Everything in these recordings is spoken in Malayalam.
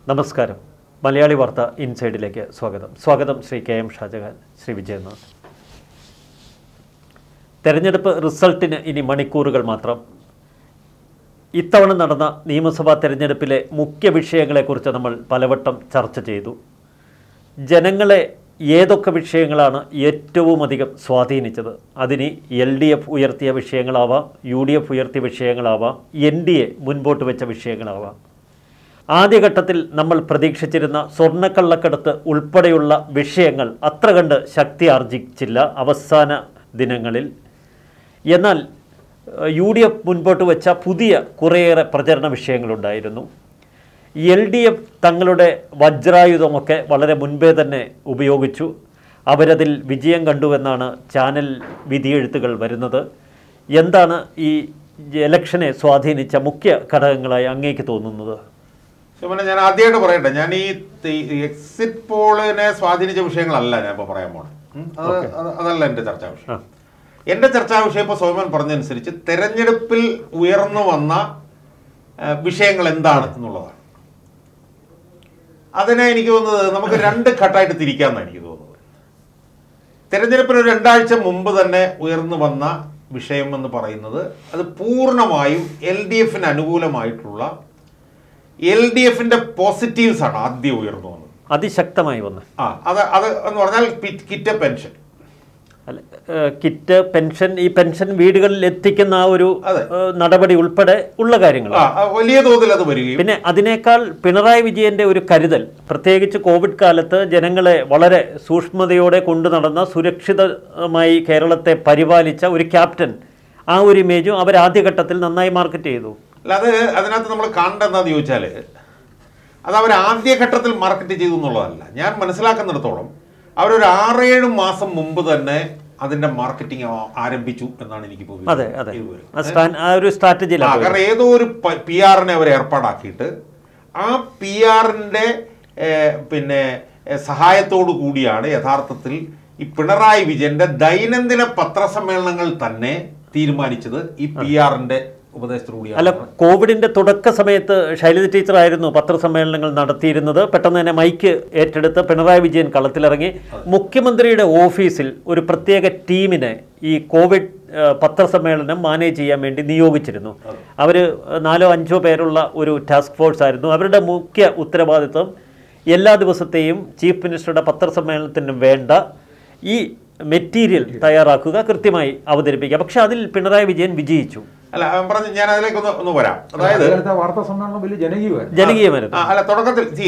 നമസ്കാരം മലയാളി വാർത്ത ഇൻസൈഡിലേക്ക് സ്വാഗതം സ്വാഗതം ശ്രീ കെ എം ഷാജഹാൻ ശ്രീ വിജയനാഥ് തെരഞ്ഞെടുപ്പ് റിസൾട്ടിന് ഇനി മണിക്കൂറുകൾ മാത്രം ഇത്തവണ നടന്ന നിയമസഭാ തെരഞ്ഞെടുപ്പിലെ മുഖ്യ വിഷയങ്ങളെക്കുറിച്ച് നമ്മൾ പലവട്ടം ചർച്ച ചെയ്തു ജനങ്ങളെ ഏതൊക്കെ വിഷയങ്ങളാണ് ഏറ്റവും അധികം സ്വാധീനിച്ചത് അതിന് എൽ ഡി എഫ് ഉയർത്തിയ വിഷയങ്ങളാവാം യു ഡി എഫ് ഉയർത്തിയ വിഷയങ്ങളാവാം എൻ ഡി എ മുൻപോട്ട് വെച്ച വിഷയങ്ങളാവാം ആദ്യഘട്ടത്തിൽ നമ്മൾ പ്രതീക്ഷിച്ചിരുന്ന സ്വർണ്ണക്കള്ളക്കടത്ത് ഉൾപ്പെടെയുള്ള വിഷയങ്ങൾ അത്ര കണ്ട് ശക്തി ആർജിച്ചില്ല അവസാന ദിനങ്ങളിൽ എന്നാൽ ഏഹ്, യു ഡി എഫ് മുൻപോട്ട് വെച്ച പുതിയ കുറേയേറെ പ്രചരണ വിഷയങ്ങളുണ്ടായിരുന്നു എൽ ഡി എഫ് തങ്ങളുടെ വജ്രായുധമൊക്കെ വളരെ മുൻപേ തന്നെ ഉപയോഗിച്ചു അവരതിൽ വിജയം കണ്ടുവെന്നാണ് ചാനൽ വിധിയെഴുത്തുകൾ വരുന്നത് എന്താണ് ഈ ഇലക്ഷനെ സ്വാധീനിച്ച മുഖ്യ ഘടകങ്ങളായി അങ്ങേക്ക് തോന്നുന്നത് ശിവനെ ഞാൻ ആദ്യമായിട്ട് പറയട്ടെ ഞാൻ ഈ എക്സിറ്റ് പോളിനെ സ്വാധീനിച്ച വിഷയങ്ങളല്ല ഞാൻ ഇപ്പോൾ പറയാൻ പോണത് ഉം, അത് അത് അതല്ല എൻ്റെ ചർച്ചാ ആ. വിഷയം എൻ്റെ ചർച്ചാ വിഷയം ഇപ്പോൾ സോമൻ പറഞ്ഞതനുസരിച്ച് തെരഞ്ഞെടുപ്പിൽ ഉയർന്നു വന്ന ആ, വിഷയങ്ങൾ എന്താണ് എന്നുള്ളതാണ് അതിനെ എനിക്ക് തോന്നുന്നത് നമുക്ക് രണ്ട് ഘട്ടമായിട്ട് തിരിക്കാമെന്നാണ് എനിക്ക് തോന്നുന്നത് തെരഞ്ഞെടുപ്പിന് ഒരു രണ്ടാഴ്ച മുമ്പ് തന്നെ ഉയർന്നു വന്ന വിഷയം എന്ന് പറയുന്നത് അത് പൂർണ്ണമായും എൽ ഡി എഫിന് അനുകൂലമായിട്ടുള്ള എൽ ഡി എഫിന്റെ പോസിറ്റീവ്സ് ആണ് ആദ്യം ഉയർന്നു വന്നത് അതിശക്തമായി വന്ന് ആ അത് അത് എന്ന് പറഞ്ഞാൽ പി- കിറ്റ പെൻഷൻ അല്ല ഏഹ്, കിറ്റ് പെൻഷൻ ഈ പെൻഷൻ വീടുകളിൽ എത്തിക്കുന്ന ആ ഒരു അതെ. ഏഹ്, നടപടി ഉൾപ്പെടെ ഉള്ള കാര്യങ്ങൾ ആ ആ, വലിയ തോതിൽ അത് വരികയും പിന്നെ അതിനേക്കാൾ പിണറായി വിജയന്റെ ഒരു കരുതൽ പ്രത്യേകിച്ച് കോവിഡ് കാലത്ത് ജനങ്ങളെ വളരെ സൂക്ഷ്മതയോടെ കൊണ്ടു നടന്ന സുരക്ഷിതമായി കേരളത്തെ പരിപാലിച്ച ഒരു ക്യാപ്റ്റൻ ആ ഒരു ഇമേജും അവർ ആദ്യഘട്ടത്തിൽ നന്നായി മാർക്കറ്റ് ചെയ്തു അല്ല അത് അതിനകത്ത് നമ്മൾ കാണേണ്ടതെന്ന് ചോദിച്ചാൽ അത് അവർ ആദ്യഘട്ടത്തിൽ മാർക്കറ്റ് ചെയ്തു എന്നുള്ളതല്ല ഞാൻ മനസ്സിലാക്കുന്നിടത്തോളം അവരൊരു ആറേഴ് മാസം മുമ്പ് തന്നെ അതിന്റെ മാർക്കറ്റിംഗ് ആരംഭിച്ചു എന്നാണ് എനിക്കിപ്പോൾ വിവരം. അതെ അതെ ഇതുവരെ. ആ സ്റ്റാൻ- ആ ഒരു ആ, സ്ട്രാറ്റജിയിലാണ് കാരണം ഏതോ ഒരു പി ആറിനെ അവർ ഏർപ്പാടാക്കിയിട്ട് ആ പി ആറിന്റെ പിന്നെ ഏ, സഹായത്തോടു കൂടിയാണ് യഥാർത്ഥത്തിൽ ഈ പിണറായി വിജയന്റെ ദൈനംദിന പത്രസമ്മേളനങ്ങൾ തന്നെ തീരുമാനിച്ചത് ഈ പി ആറിന്റെ അല്ല ഉപദേശത്തോടുകൂടിയാണ് കോവിഡിന്റെ തുടക്ക സമയത്ത് ശൈലജ ടീച്ചറായിരുന്നു പത്രസമ്മേളനങ്ങൾ നടത്തിയിരുന്നത് പെട്ടെന്ന് തന്നെ മൈക്ക് ഏറ്റെടുത്ത് പിണറായി വിജയൻ കളത്തിലിറങ്ങി മുഖ്യമന്ത്രിയുടെ ഓഫീസിൽ ഒരു പ്രത്യേക ടീമിനെ ഈ കോവിഡ് ആ, പത്രസമ്മേളനം മാനേജ് ചെയ്യാൻ വേണ്ടി നിയോഗിച്ചിരുന്നു അവർ നാലോ അഞ്ചോ പേരുള്ള ഒരു ടാസ്ക് ഫോഴ്സ് ആയിരുന്നു അവരുടെ മുഖ്യ ഉത്തരവാദിത്വം എല്ലാ ദിവസത്തെയും ചീഫ് മിനിസ്റ്ററുടെ പത്രസമ്മേളനത്തിന് വേണ്ട ഈ മെറ്റീരിയൽ തയ്യാറാക്കുക കൃത്യമായി അവതരിപ്പിക്കുക പക്ഷെ അതിൽ പിണറായി വിജയൻ വിജയിച്ചു അല്ല അവൻ പറഞ്ഞ് ഞാൻ അതിലേക്ക് ഒന്ന് ഒന്ന് വരാം അതായത് അതായത് വാർത്താ സമ്മേളനം വലിയ ജനകീയമായിരുന്നു ജനകീയമായിരുന്നു ആ, അല്ല തുടക്കത്തിൽ see,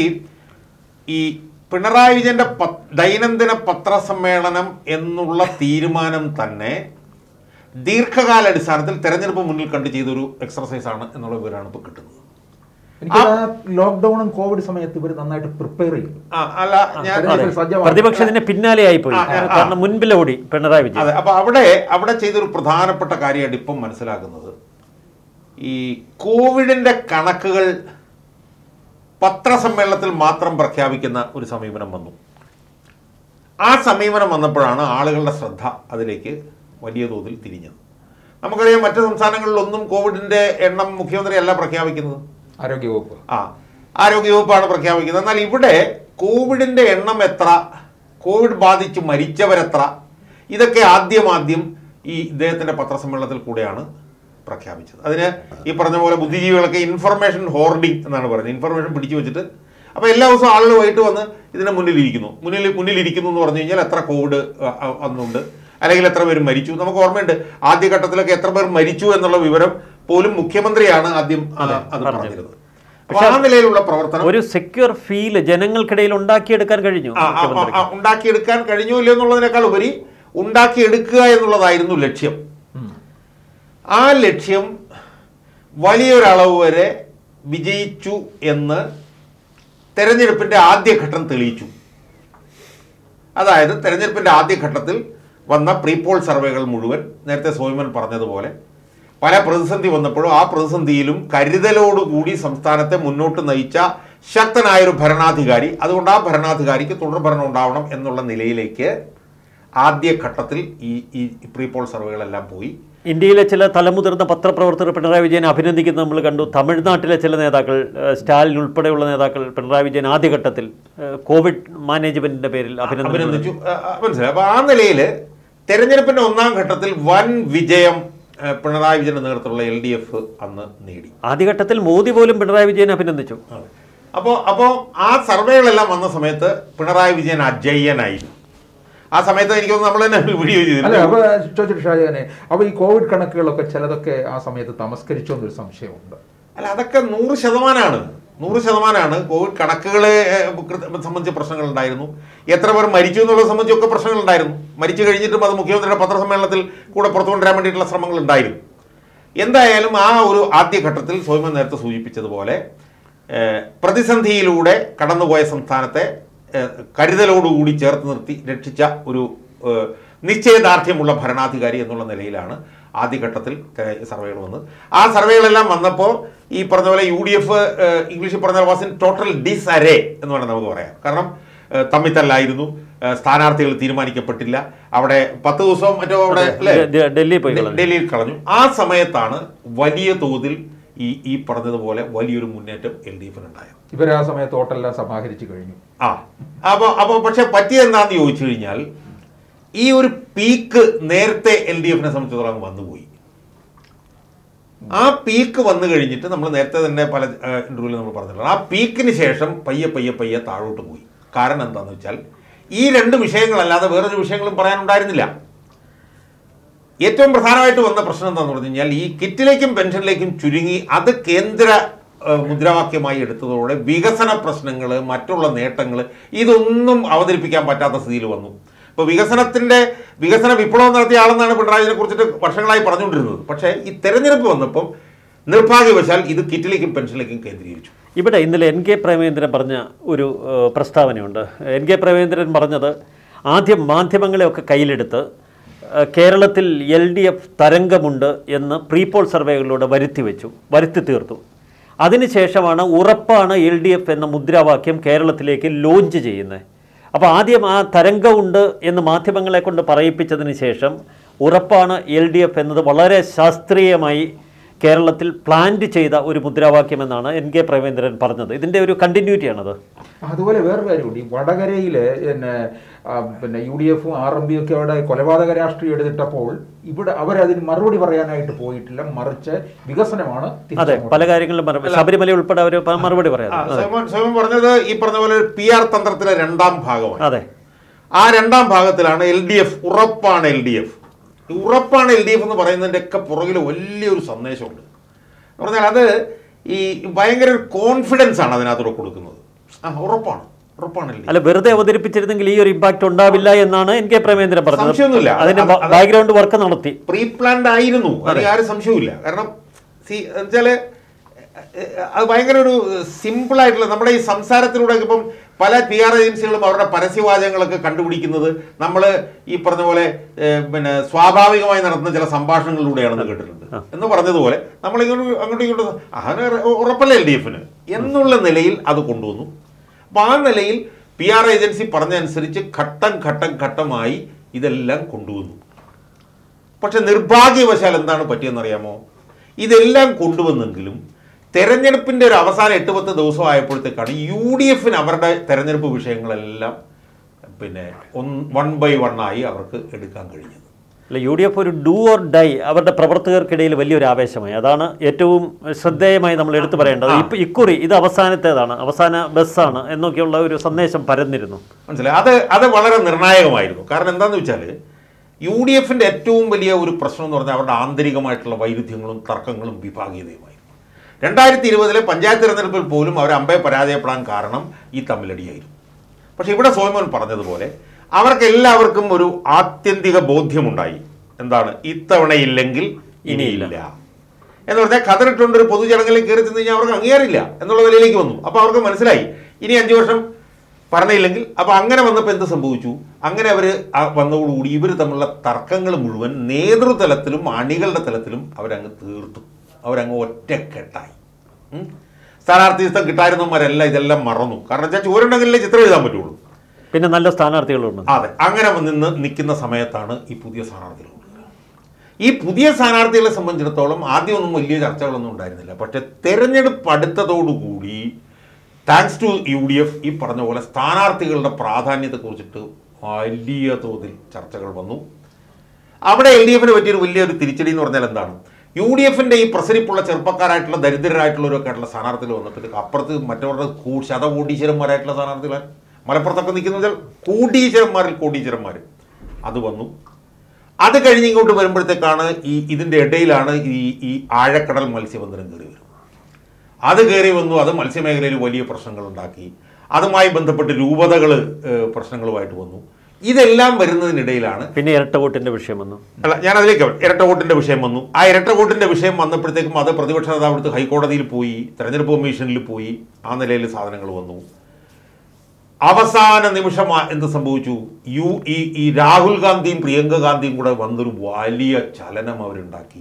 ഈ പിണറായി വിജയന്റെ പ- ദൈനംദിന പത്രസമ്മേളനം എന്നുള്ള തീരുമാനം തന്നെ ദീർഘകാലാടിസ്ഥാനത്തിൽ തെരഞ്ഞെടുപ്പ് മുന്നിൽ കണ്ട് ചെയ്തൊരു എക്സർസൈസ് ആണ് എന്നുള്ള വിവരമാണ് ഇപ്പോൾ കിട്ടുന്നത് എനിക്ക് ലോക്ക്ഡൌണും കോവിഡ് സമയത്ത് ഇവർ നന്നായിട്ട് പ്രിപ്പയർ ചെയ്തു ആ, അല്ല ഞാൻ തെരഞ്ഞെടുപ്പിൽ സജ്ജമാണ്. പ്രതിപക്ഷത്തിന് പിന്നാലെയായി പോയി ആ, ആ, ആ. കാരണം മുൻപിലോടി പിണറായി വിജയൻ അതെ അപ്പൊ അവിടെ അവിടെ ചെയ്തൊരു പ്രധാനപ്പെട്ട കാര്യമായിട്ട് ഇപ്പം മനസ്സിലാക്കുന്നത് ഈ കോവിഡിന്റെ കണക്കുകൾ പത്രസമ്മേളനത്തിൽ മാത്രം പ്രഖ്യാപിക്കുന്ന ഒരു സമീപനം വന്നു ആ സമീപനം വന്നപ്പോഴാണ് ആളുകളുടെ ശ്രദ്ധ അതിലേക്ക് വലിയ തോതിൽ തിരിഞ്ഞത് നമുക്കറിയാം മറ്റ് സംസ്ഥാനങ്ങളിലൊന്നും കോവിഡിന്റെ എണ്ണം മുഖ്യമന്ത്രി അല്ല പ്രഖ്യാപിക്കുന്നത് ആരോഗ്യവകുപ്പ് ആ ആരോഗ്യവകുപ്പാണ് പ്രഖ്യാപിക്കുന്നത് എന്നാൽ ഇവിടെ കോവിഡിന്റെ എണ്ണം എത്ര കോവിഡ് ബാധിച്ച് മരിച്ചവരെത്ര ഇതൊക്കെ ആദ്യം ആദ്യം ഈ ഇദ്ദേഹത്തിന്റെ പത്രസമ്മേളനത്തിൽ കൂടെയാണ് പ്രഖ്യാപിച്ചത് അതിന് ഈ പറഞ്ഞ പോലെ ബുദ്ധിജീവികളൊക്കെ ഇൻഫർമേഷൻ ഹോർഡിംഗ് എന്നാണ് പറയുന്നത് ഇൻഫർമേഷൻ പിടിച്ചു വെച്ചിട്ട് അപ്പോൾ എല്ലാ ദിവസവും ആളുകൾ വൈകിട്ട് വന്ന് ഇതിന് മുന്നിലിരിക്കുന്നു മുന്നിൽ മുന്നിലിരിക്കുന്നു എന്ന് പറഞ്ഞു കഴിഞ്ഞാൽ എത്ര കോവിഡ് അ- അ- അന്നുണ്ട് അല്ലെങ്കിൽ എത്ര പേര് മരിച്ചു നമുക്ക് ഓർമ്മയുണ്ട് ആദ്യഘട്ടത്തിലൊക്കെ എത്ര പേർ മരിച്ചു എന്നുള്ള വിവരം പോലും മുഖ്യമന്ത്രിയാണ് ആദ്യം ആ, അത് പറഞ്ഞത്. പറഞ്ഞിരുന്നത് അപ്പോൾ ആ നിലയിലുള്ള പ്രവർത്തനം ഒരു സെക്യൂർ ഫീല് ജനങ്ങൾക്കിടയിൽ ഉണ്ടാക്കിയെടുക്കാൻ കഴിഞ്ഞു ആ, ആ, ആ, മുഖ്യമന്ത്രിക്ക്. ആ, ഉണ്ടാക്കിയെടുക്കാൻ കഴിഞ്ഞോ ഇല്ലയോ എന്നുള്ളതിനേക്കാൾ ഉപരി ഉണ്ടാക്കിയെടുക്കുക എന്നുള്ളതായിരുന്നു ലക്ഷ്യം ആ ലക്ഷ്യം വലിയൊരളവ് വരെ വിജയിച്ചു എന്ന് തെരഞ്ഞെടുപ്പിന്റെ ആദ്യഘട്ടം തെളിയിച്ചു അതായത് തെരഞ്ഞെടുപ്പിന്റെ ആദ്യഘട്ടത്തിൽ വന്ന പ്രീപോൾ സർവേകൾ മുഴുവൻ നേരത്തെ സോയ്മൻ പറഞ്ഞതുപോലെ പല പ്രതിസന്ധി വന്നപ്പോഴും ആ പ്രതിസന്ധിയിലും കരുതലോടുകൂടി സംസ്ഥാനത്തെ മുന്നോട്ട് നയിച്ച ശക്തനായൊരു ഭരണാധികാരി അതുകൊണ്ട് ആ ഭരണാധികാരിക്ക് തുടർഭരണം ഉണ്ടാവണം എന്നുള്ള നിലയിലേക്ക് ആദ്യഘട്ടത്തിൽ ഈ ഈ പ്രീപോൾ സർവേകളെല്ലാം പോയി ഇന്ത്യയിലെ ചില തലമുതിർന്ന പത്രപ്രവർത്തകർ പിണറായി വിജയനെ അഭിനന്ദിക്കുന്നത് നമ്മൾ കണ്ടു തമിഴ്നാട്ടിലെ ചില നേതാക്കൾ ഏഹ്, സ്റ്റാലിൻ ഉൾപ്പെടെയുള്ള നേതാക്കൾ പിണറായി വിജയൻ ആദ്യഘട്ടത്തിൽ ഏഹ്, കോവിഡ് മാനേജ്മെന്റിന്റെ പേരിൽ അഭിനന്ദിച്ചു അഭിനന്ദിച്ചു ആ, ആ, മനസ്സിലായി അപ്പൊ ആ നിലയിൽ തെരഞ്ഞെടുപ്പിന്റെ ഒന്നാം ഘട്ടത്തിൽ വൻ വിജയം ആ, പിണറായി വിജയന്റെ നേതൃത്വത്തിലുള്ള എൽ ഡി എഫ് അന്ന് നേടി ആദ്യഘട്ടത്തിൽ മോദി പോലും പിണറായി വിജയനെ അഭിനന്ദിച്ചു അപ്പോൾ അപ്പോൾ ആ സർവേകളെല്ലാം വന്ന സമയത്ത് പിണറായി വിജയൻ അജയ്യനായിരുന്നു ആ സമയത്ത് എനിക്ക് തോന്നുന്നു നമ്മൾ തന്നെ ഒരു വീഡിയോ അല്ല ചെയ്തിരുന്നു അപ്പൊ ചോദിച്ചിട്ട് ഷാജാനെ അപ്പൊ ഈ കോവിഡ് കണക്കുകളൊക്കെ ചിലതൊക്കെ ആ സമയത്ത് തമസ്കരിച്ചോ എന്നൊരു സംശയമുണ്ട് അല്ല അതൊക്കെ നൂറ് ശതമാനമാണ് നൂറ് ശതമാനമാണ് കോവിഡ് കണക്കുകളെ ഏഹ്, കൃത്യ- സംബന്ധിച്ച പ്രശ്നങ്ങൾ ഉണ്ടായിരുന്നു എത്ര പേർ മരിച്ചു എന്നുള്ളത് സംബന്ധിച്ചൊക്കെ പ്രശ്നങ്ങൾ ഉണ്ടായിരുന്നു മരിച്ചു കഴിഞ്ഞിട്ടും അത് മുഖ്യമന്ത്രിയുടെ പത്രസമ്മേളനത്തിൽ കൂടെ പുറത്തു കൊണ്ടുവരാൻ വേണ്ടിയിട്ടുള്ള ശ്രമങ്ങൾ ഉണ്ടായിരുന്നു എന്തായാലും ആ ഒരു ആദ്യഘട്ടത്തിൽ സ്വയം നേരത്തെ സൂചിപ്പിച്ചതുപോലെ ഏഹ്, പ്രതിസന്ധിയിലൂടെ കടന്നുപോയ സംസ്ഥാനത്തെ ഏഹ്, കരുതലോടുകൂടി ചേർത്ത് നിർത്തി രക്ഷിച്ച ഒരു ഏഹ്, നിശ്ചയദാർഢ്യമുള്ള ഭരണാധികാരി എന്നുള്ള നിലയിലാണ് ആദ്യഘട്ടത്തിൽ ക- സർവേകൾ വന്നത് ആ സർവേകളെല്ലാം വന്നപ്പോൾ ഈ പറഞ്ഞ പോലെ യു ഡി എഫ് ഇംഗ്ലീഷിൽ പറഞ്ഞ വാസ് ഇൻ ടോട്ടൽ ഡിസ് അരേ എന്ന് വേണം നമുക്ക് പറയാം കാരണം ഏഹ്, തമ്മിത്തല്ലായിരുന്നു ഏഹ്, സ്ഥാനാർത്ഥികൾ തീരുമാനിക്കപ്പെട്ടില്ല അവിടെ പത്ത് ദിവസവും മറ്റോ അവിടെ അല്ലേ ഡെ- ഡെ- ഡൽഹി പോയി കളഞ്ഞു. ഡൽഹിയിൽ കളഞ്ഞു ആ സമയത്താണ് വലിയ തോതിൽ ഈ ഈ പറഞ്ഞതുപോലെ വലിയൊരു മുന്നേറ്റം എൽ ഡി എഫിനുണ്ടായത് ഇവർ ആ സമയത്ത് വോട്ടെല്ലാം സമാഹരിച്ചു കഴിഞ്ഞു ആ അപ്പോൾ അപ്പോൾ പക്ഷെ പറ്റിയെന്താന്ന് ചോദിച്ചു കഴിഞ്ഞാൽ ഈ ഒരു പീക്ക് നേരത്തെ എൽ ഡി എഫിനെ സംബന്ധിച്ചിടത്തോളം അങ്ങ് വന്നുപോയി ആ പീക്ക് വന്നു കഴിഞ്ഞിട്ട് നമ്മൾ നേരത്തെ തന്നെ പല ഇന്റർവ്യൂവിൽ നമ്മൾ പറഞ്ഞിട്ടുണ്ട് ആ പീക്കിന് ശേഷം പയ്യെ പയ്യെ പയ്യെ താഴോട്ട് പോയി കാരണം എന്താണെന്ന് വെച്ചാൽ ഈ രണ്ട് വിഷയങ്ങളല്ലാതെ വേറൊരു വിഷയങ്ങളും പറയാനുണ്ടായിരുന്നില്ല ഏറ്റവും പ്രധാനമായിട്ട് വന്ന പ്രശ്നം എന്താണെന്ന് പറഞ്ഞു കഴിഞ്ഞാൽ ഈ കിറ്റിലേക്കും പെൻഷനിലേക്കും ചുരുങ്ങി അത് കേന്ദ്ര ഏഹ്, മുദ്രാവാക്യമായി എടുത്തതോടെ വികസന പ്രശ്നങ്ങൾ മറ്റുള്ള നേട്ടങ്ങൾ ഇതൊന്നും അവതരിപ്പിക്കാൻ പറ്റാത്ത സ്ഥിതിയിൽ വന്നു ഇപ്പോൾ വികസനത്തിന്റെ വികസന വിപ്ലവം നടത്തിയ ആളെന്നാണ് പിണറായിനെ കുറിച്ചിട്ട് വർഷങ്ങളായി പറഞ്ഞുകൊണ്ടിരുന്നത് പക്ഷേ ഈ തെരഞ്ഞെടുപ്പ് വന്നപ്പം നിർഭാഗ്യവശാൽ ഇത് കിറ്റിലേക്കും പെൻഷനിലേക്കും കേന്ദ്രീകരിച്ചു ഇവിടെ ഇന്നലെ എൻ കെ പ്രേമേന്ദ്രൻ പറഞ്ഞ ഒരു ഏഹ്, പ്രസ്താവനയുണ്ട് എൻ കെ പ്രേമേന്ദ്രൻ പറഞ്ഞത് ആദ്യം മാധ്യമങ്ങളെയൊക്കെ കയ്യിലെടുത്ത് ഏഹ്, കേരളത്തിൽ എൽ ഡി എഫ് തരംഗമുണ്ട് എന്ന് പ്രീപോൾ സർവേകളിലൂടെ വരുത്തി വെച്ചു വരുത്തി തീർത്തു അതിനുശേഷമാണ് ഉറപ്പാണ് എൽ ഡി എഫ് എന്ന മുദ്രാവാക്യം കേരളത്തിലേക്ക് ലോഞ്ച് ചെയ്യുന്നത് അപ്പോൾ ആദ്യം ആ തരംഗമുണ്ട് എന്ന് മാധ്യമങ്ങളെ കൊണ്ട് പറയിപ്പിച്ചതിന് ശേഷം ഉറപ്പാണ് എൽ ഡി എഫ് എന്നത് വളരെ ശാസ്ത്രീയമായി കേരളത്തിൽ പ്ലാന്റ് ചെയ്ത ഒരു മുദ്രാവാക്യമെന്നാണ് എൻ കെ പ്രേമേന്ദ്രൻ പറഞ്ഞത് ഇതിൻ്റെ ഒരു കണ്ടിന്യൂറ്റിയാണത് അതുപോലെ വേറൊരു കാര്യമുണ്ട് ഈ വടകരയില് പിന്നെ ആ, പിന്നെ യു ഡി എഫും ആർ എം പിയും ഒക്കെ അവിടെ കൊലപാതക രാഷ്ട്രീയം എടുത്തിട്ടപ്പോൾ ഇവിടെ അവരതിന് മറുപടി പറയാനായിട്ട് പോയിട്ടില്ല മറിച്ച് വികസനമാണ് അതെ തിരിച്ചങ്ങോട്ട് പല കാര്യങ്ങളിലും മറുപടി ശബരിമല ഉൾപ്പെടെ അവർ മറുപടി പറയാം ആ, സൈമൺ സൈമൺ പറഞ്ഞത് ഈ പറഞ്ഞ പോലെ ഒരു പി ആർ തന്ത്രത്തിലെ രണ്ടാം ഭാഗമാണ് അതെ ആ രണ്ടാം ഭാഗത്തിലാണ് എൽ ഡി എഫ് ഉറപ്പാണ് എൽ ഡി എഫ് ഉറപ്പാണ് എൽ ഡി എഫ് എന്ന് പറയുന്നതിൻ്റെ ഒക്കെ പുറകിൽ വലിയൊരു സന്ദേശമുണ്ട് എന്ന് പറഞ്ഞാൽ അത് ഈ ഭയങ്കര ഒരു കോൺഫിഡൻസ് ആണ് അതിനകത്തൂടെ കൊടുക്കുന്നത് ആ ഉറപ്പാണ് ഉറപ്പാണ് എൽ ഡി അല്ല വെറുതെ അവതരിപ്പിച്ചിരുന്നെങ്കിൽ ഈ ഒരു ഇമ്പാക്ട് ഉണ്ടാവില്ല എന്നാണ് എൻ കെ പ്രേമേന്ദ്രൻ പറഞ്ഞത് സംശയമൊന്നുമില്ല. അതിന്റെ അത് അത് ബാക്ക്ഗ്രൗണ്ട് വർക്ക് നടത്തി പ്രീ പ്ലാൻഡ് ആയിരുന്നു അതിന് ആരും സംശയവുമില്ല കാരണം സി വെച്ചാൽ അത് ഭയങ്കര ഒരു സിമ്പിൾ ആയിട്ടുള്ള നമ്മുടെ ഈ സംസാരത്തിലൂടെ ഇപ്പം പല പി ആർ ഏജൻസികളും അവരുടെ പരസ്യവാചകങ്ങളൊക്കെ കണ്ടുപിടിക്കുന്നത് നമ്മൾ ഈ പറഞ്ഞ പോലെ ഏഹ്, പിന്നെ സ്വാഭാവികമായി നടത്തുന്ന ചില സംഭാഷണങ്ങളിലൂടെയാണെന്ന് കേട്ടിട്ടുണ്ട് എന്ന് പറഞ്ഞതുപോലെ നമ്മൾ ഇങ്ങോട്ട് അങ്ങോട്ടും ഇങ്ങോട്ടും അതിന് ഉറപ്പല്ല എൽ ഡി എഫിന് എന്നുള്ള നിലയിൽ അത് കൊണ്ടുവന്നു അപ്പം ആ നിലയിൽ പി ആർ ഏജൻസി പറഞ്ഞതനുസരിച്ച് ഘട്ടം ഘട്ടം ഘട്ടമായി ഇതെല്ലാം കൊണ്ടുവന്നു പക്ഷെ നിർഭാഗ്യവശാൽ എന്താണ് പറ്റിയെന്നറിയാമോ ഇതെല്ലാം കൊണ്ടുവന്നെങ്കിലും തെരഞ്ഞെടുപ്പിന്റെ ഒരു അവസാന എട്ട് പത്ത് ദിവസം ആയപ്പോഴത്തേക്കാണ് യു ഡി എഫിന് അവരുടെ തെരഞ്ഞെടുപ്പ് വിഷയങ്ങളെല്ലാം പിന്നെ വൺ ബൈ വൺ ആയി അവർക്ക് എടുക്കാൻ കഴിഞ്ഞത് അല്ല യു ഡി എഫ് ഒരു ഡൂ ഓർ ഡൈ അവരുടെ പ്രവർത്തകർക്കിടയിൽ വലിയൊരു ആവേശമായി അതാണ് ഏറ്റവും ശ്രദ്ധേയമായി നമ്മൾ എടുത്തു പറയേണ്ടത് ഇപ്പൊ ഇക്കുറി ഇത് അവസാനത്തേതാണ് അവസാന ബസ്സാണ് എന്നൊക്കെയുള്ള ഒരു സന്ദേശം പരന്നിരുന്നു മനസ്സിലായി അത് അത് വളരെ നിർണായകമായിരുന്നു കാരണം എന്താണെന്ന് വെച്ചാൽ യു ഡി എഫിൻ്റെ ഏറ്റവും വലിയ ഒരു പ്രശ്നം എന്ന് പറഞ്ഞാൽ അവരുടെ ആന്തരികമായിട്ടുള്ള വൈരുദ്ധ്യങ്ങളും തർക്കങ്ങളും വിഭാഗീയതയുമായിരുന്നു രണ്ടായിരത്തി ഇരുപതിലെ പഞ്ചായത്ത് തിരഞ്ഞെടുപ്പിൽ പോലും അവർ അമ്പെ പരാജയപ്പെടാൻ കാരണം ഈ തമ്മിലടിയായിരുന്നു പക്ഷെ ഇവിടെ സോമൻ പറഞ്ഞതുപോലെ അവർക്ക് എല്ലാവർക്കും ഒരു ആത്യന്തിക ബോധ്യമുണ്ടായി എന്താണ് ഇത്തവണയില്ലെങ്കിൽ ഇനിയില്ല എന്ന് പറഞ്ഞാൽ കതറിട്ടുണ്ട് ഒരു പൊതുജനങ്ങളിൽ കയറി ചെന്ന് കഴിഞ്ഞാൽ അവർക്ക് അംഗീകാരമില്ല എന്നുള്ള നിലയിലേക്ക് വന്നു അപ്പോൾ അവർക്ക് മനസ്സിലായി ഇനി അഞ്ചു വർഷം പറഞ്ഞില്ലെങ്കിൽ അപ്പോൾ അങ്ങനെ വന്നപ്പോൾ എന്ത് സംഭവിച്ചു അങ്ങനെ അവർ വന്നതോടുകൂടി ഇവർ തമ്മിലുള്ള തർക്കങ്ങൾ മുഴുവൻ നേതൃതലത്തിലും അണികളുടെ തലത്തിലും അവരങ്ങ് തീർത്തു അവരങ്ങ് ഒറ്റക്കെട്ടായി ഉം. സ്ഥാനാർത്ഥിത്വം കിട്ടായിരുന്നവരെല്ലാം ഇതെല്ലാം മറന്നു കാരണം വെച്ചാൽ ചൂരുണ്ടെങ്കിലേ ചിത്രം എഴുതാൻ പറ്റുള്ളൂ പിന്നെ നല്ല സ്ഥാനാർത്ഥികളുണ്ട് അതെ അങ്ങനെ നിന്ന് നിൽക്കുന്ന സമയത്താണ് ഈ പുതിയ സ്ഥാനാർത്ഥികൾ കൊണ്ടുവരുന്നത് ഈ പുതിയ സ്ഥാനാർത്ഥികളെ സംബന്ധിച്ചിടത്തോളം ആദ്യമൊന്നും വലിയ ചർച്ചകളൊന്നും ഉണ്ടായിരുന്നില്ല പക്ഷെ തെരഞ്ഞെടുപ്പ് അടുത്തതോടുകൂടി thanks to U D F ഈ പറഞ്ഞ പോലെ സ്ഥാനാർത്ഥികളുടെ പ്രാധാന്യത്തെക്കുറിച്ചിട്ട് വലിയ തോതിൽ ചർച്ചകൾ വന്നു അവിടെ എൽ ഡി എഫിന് പറ്റിയൊരു വലിയൊരു തിരിച്ചടി എന്ന് പറഞ്ഞാൽ എന്താണ് യു ഡി എഫിന്റെ ഈ പ്രസരിപ്പുള്ള ചെറുപ്പക്കാരായിട്ടുള്ള ദരിദ്രരായിട്ടുള്ളവരൊക്കെ ആയിട്ടുള്ള സ്ഥാനാർത്ഥികൾ വന്നപ്പോഴത്തേക്ക് അപ്പുറത്ത് മറ്റവരുടെ കൂ- ശതകോടീശ്വരന്മാരായിട്ടുള്ള സ്ഥാനാർത്ഥികൾ മലപ്പുറത്തൊക്കെ നിൽക്കുന്ന വെച്ചാൽ കോടീശ്വരന്മാരിൽ കോടീശ്വരന്മാർ അത് വന്നു അത് കഴിഞ്ഞ് ഇങ്ങോട്ട് വരുമ്പോഴത്തേക്കാണ് ഈ ഇതിൻ്റെ ഇടയിലാണ് ഈ ഈ ആഴക്കടൽ മത്സ്യബന്ധനം കയറി വരുന്നത് അത് കയറി വന്നു അത് മത്സ്യമേഖലയിൽ വലിയ പ്രശ്നങ്ങൾ ഉണ്ടാക്കി അതുമായി ബന്ധപ്പെട്ട് രൂപതകൾ പ്രശ്നങ്ങളുമായിട്ട് വന്നു ഇതെല്ലാം വരുന്നതിനിടയിലാണ് പിന്നെ ഇരട്ട വോട്ടിന്റെ വിഷയം വന്നു അല്ല ഞാൻ അതിലേക്ക് വരാം. ഇരട്ട വോട്ടിന്റെ വിഷയം വന്നു ആ ഇരട്ട വോട്ടിന്റെ വിഷയം വന്നപ്പോഴത്തേക്കും അത് പ്രതിപക്ഷ നേതാവ് എടുത്ത് ഹൈക്കോടതിയിൽ പോയി തെരഞ്ഞെടുപ്പ് കമ്മീഷനിൽ പോയി ആ നിലയിൽ സാധനങ്ങൾ വന്നു അവസാന നിമിഷം ആ- എന്ത് സംഭവിച്ചു യു ഈ ഈ രാഹുൽ ഗാന്ധിയും പ്രിയങ്ക ഗാന്ധിയും കൂടെ വന്നൊരു വലിയ ചലനം അവരുണ്ടാക്കി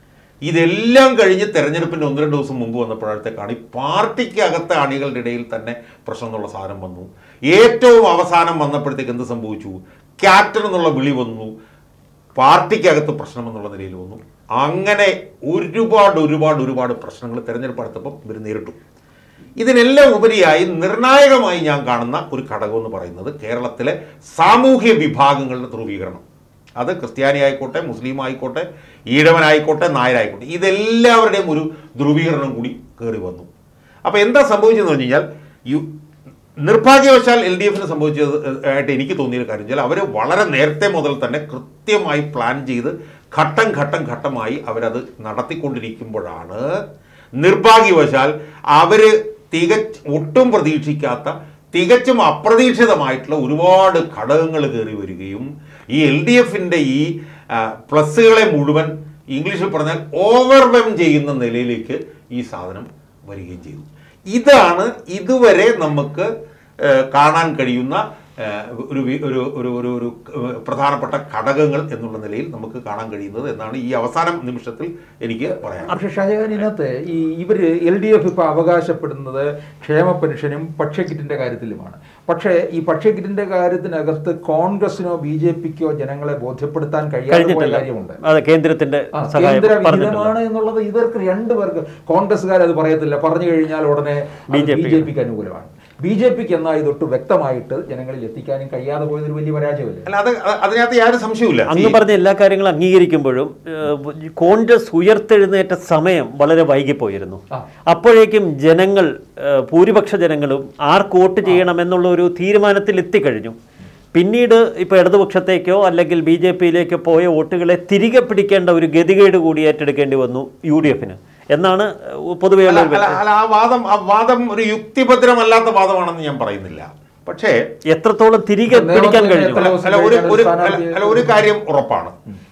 ഇതെല്ലാം കഴിഞ്ഞ് തെരഞ്ഞെടുപ്പിന്റെ ഒന്ന് രണ്ട് ദിവസം മുമ്പ് വന്നപ്പോഴത്തേക്കാണ് ഈ പാർട്ടിക്കകത്തെ അണികളുടെ ഇടയിൽ തന്നെ പ്രശ്നം എന്നുള്ള സാധനം വന്നു ഏറ്റവും അവസാനം വന്നപ്പോഴത്തേക്ക് എന്ത് സംഭവിച്ചു ക്യാപ്റ്റൻ എന്നുള്ള വിളി വന്നു പാർട്ടിക്കകത്ത് പ്രശ്നം എന്നുള്ള നിലയിൽ വന്നു അങ്ങനെ ഒരുപാട് ഒരുപാട് ഒരുപാട് പ്രശ്നങ്ങൾ തെരഞ്ഞെടുപ്പ് അടുത്തപ്പം ഇവർ നേരിട്ടു ഇതിനെല്ലാം ഉപരിയായി നിർണായകമായി ഞാൻ കാണുന്ന ഒരു ഘടകം എന്ന് പറയുന്നത് കേരളത്തിലെ സാമൂഹ്യ വിഭാഗങ്ങളുടെ ധ്രുവീകരണം അത് ക്രിസ്ത്യാനി ആയിക്കോട്ടെ മുസ്ലിം ആയിക്കോട്ടെ ഈഴവനായിക്കോട്ടെ നായരായിക്കോട്ടെ ഇതെല്ലാവരുടെയും ഒരു ധ്രുവീകരണം കൂടി കയറി വന്നു അപ്പോൾ എന്താ സംഭവിച്ചതെന്ന് പറഞ്ഞു കഴിഞ്ഞാൽ യു നിർഭാഗ്യവശാൽ എൽ ഡി എഫിന് സംഭവിച്ചത് ആയിട്ട് എനിക്ക് തോന്നിയൊരു കാര്യം വെച്ചാൽ അവർ വളരെ നേരത്തെ മുതൽ തന്നെ കൃത്യമായി പ്ലാൻ ചെയ്ത് ഘട്ടം ഘട്ടം ഘട്ടമായി അവരത് നടത്തിക്കൊണ്ടിരിക്കുമ്പോഴാണ് നിർഭാഗ്യവശാൽ അവർ തിക ഒട്ടും പ്രതീക്ഷിക്കാത്ത തികച്ചും അപ്രതീക്ഷിതമായിട്ടുള്ള ഒരുപാട് ഘടകങ്ങൾ കയറി വരികയും ഈ എൽ ഡി എഫിൻ്റെ ഈ ആ, പ്ലസ്സുകളെ മുഴുവൻ ഇംഗ്ലീഷിൽ പറഞ്ഞാൽ ഓവർവെം ചെയ്യുന്ന നിലയിലേക്ക് ഈ സാധനം വരികയും ചെയ്തു ഇതാണ് ഇതുവരെ നമുക്ക് ആ, കാണാൻ കഴിയുന്ന ആ, ഒരു വി- ഒരു ഒരു ഒരു ഒരു ഏഹ്, പ്രധാനപ്പെട്ട ഘടകങ്ങൾ എന്നുള്ള നിലയിൽ നമുക്ക് കാണാൻ കഴിയുന്നത് എന്നാണ് ഈ അവസാന നിമിഷത്തിൽ എനിക്ക് പറയാൻ പക്ഷെ ഷഹജാനിനകത്ത് ഈ ഇവര് എൽ ഡി എഫ് ഇപ്പൊ അവകാശപ്പെടുന്നത് ക്ഷേമ പെൻഷനും ഭക്ഷ്യക്കിറ്റിന്റെ കാര്യത്തിലുമാണ് പക്ഷേ ഈ ഭക്ഷ്യക്കിറ്റിന്റെ കാര്യത്തിനകത്ത് കോൺഗ്രസിനോ ബി ജെ പിക്കോ ജനങ്ങളെ ബോധ്യപ്പെടുത്താൻ കഴിയാത്ത പോയ കഴിഞ്ഞിട്ടില്ല കാര്യമുണ്ട് അതെ കേന്ദ്രത്തിന്റെ ആ, സഹായം കേന്ദ്ര പറഞ്ഞിട്ടില്ല വിഹിതമാണ് എന്നുള്ളത് ഇവർക്ക് രണ്ട് പേർക്ക് കോൺഗ്രസ്സുകാർ അത് പറയത്തില്ല പറഞ്ഞു കഴിഞ്ഞാൽ ഉടനെ ബി BJP. ജെ പിക്ക് അനുകൂലമാണ് ബി ജെ പിക്ക് എന്നാൽ ഇതൊട്ട് വ്യക്തമായിട്ട് ജനങ്ങളിൽ എത്തിക്കാനും കഴിയാതെ പോയതൊരു വലിയ പരാജയമല്ലേ അല്ല അത് അത് അതിനകത്ത് യാതൊരു സംശയവുമില്ല അങ്ങ് പറഞ്ഞ എല്ലാ കാര്യങ്ങളും അംഗീകരിക്കുമ്പോഴും ഏഹ്, ഈ കോൺഗ്രസ് ഉയർത്തെഴുന്നേറ്റ സമയം വളരെ വൈകിപ്പോയിരുന്നു ആ. അപ്പോഴേക്കും ജനങ്ങൾ ഏഹ്, ഭൂരിപക്ഷ ജനങ്ങളും ആർക്ക് വോട്ട് ചെയ്യണമെന്നുള്ള ഒരു തീരുമാനത്തിൽ എത്തിക്കഴിഞ്ഞു പിന്നീട് ഇപ്പോൾ ഇടതുപക്ഷത്തേക്കോ അല്ലെങ്കിൽ ബി ജെ പിയിലേക്കോ പോയ വോട്ടുകളെ തിരികെ പിടിക്കേണ്ട ഒരു ഗതികേട് കൂടി ഏറ്റെടുക്കേണ്ടി വന്നു യു ഡി എഫിന് എന്നാണ് ഏഹ്, പൊതുവെയുള്ള അല്ല, ഒരു അല്ല, അല്ല, ആ വാദം ആ വാദം ഒരു യുക്തിഭദ്രമല്ലാത്ത വാദമാണെന്ന് ഞാൻ പറയുന്നില്ല പക്ഷേ എത്രത്തോളം തിരികെ ഇപ്പൊ പിടിക്കാൻ നിയമത്തിന് കഴിഞ്ഞു എത്ര ദിവസം അല്ല ഒരു കഴിഞ്ഞാൽ ഒരു സ്ഥാനാർത്ഥി- അല്ല, അല്ല ഒരു കാര്യം ഉറപ്പാണ്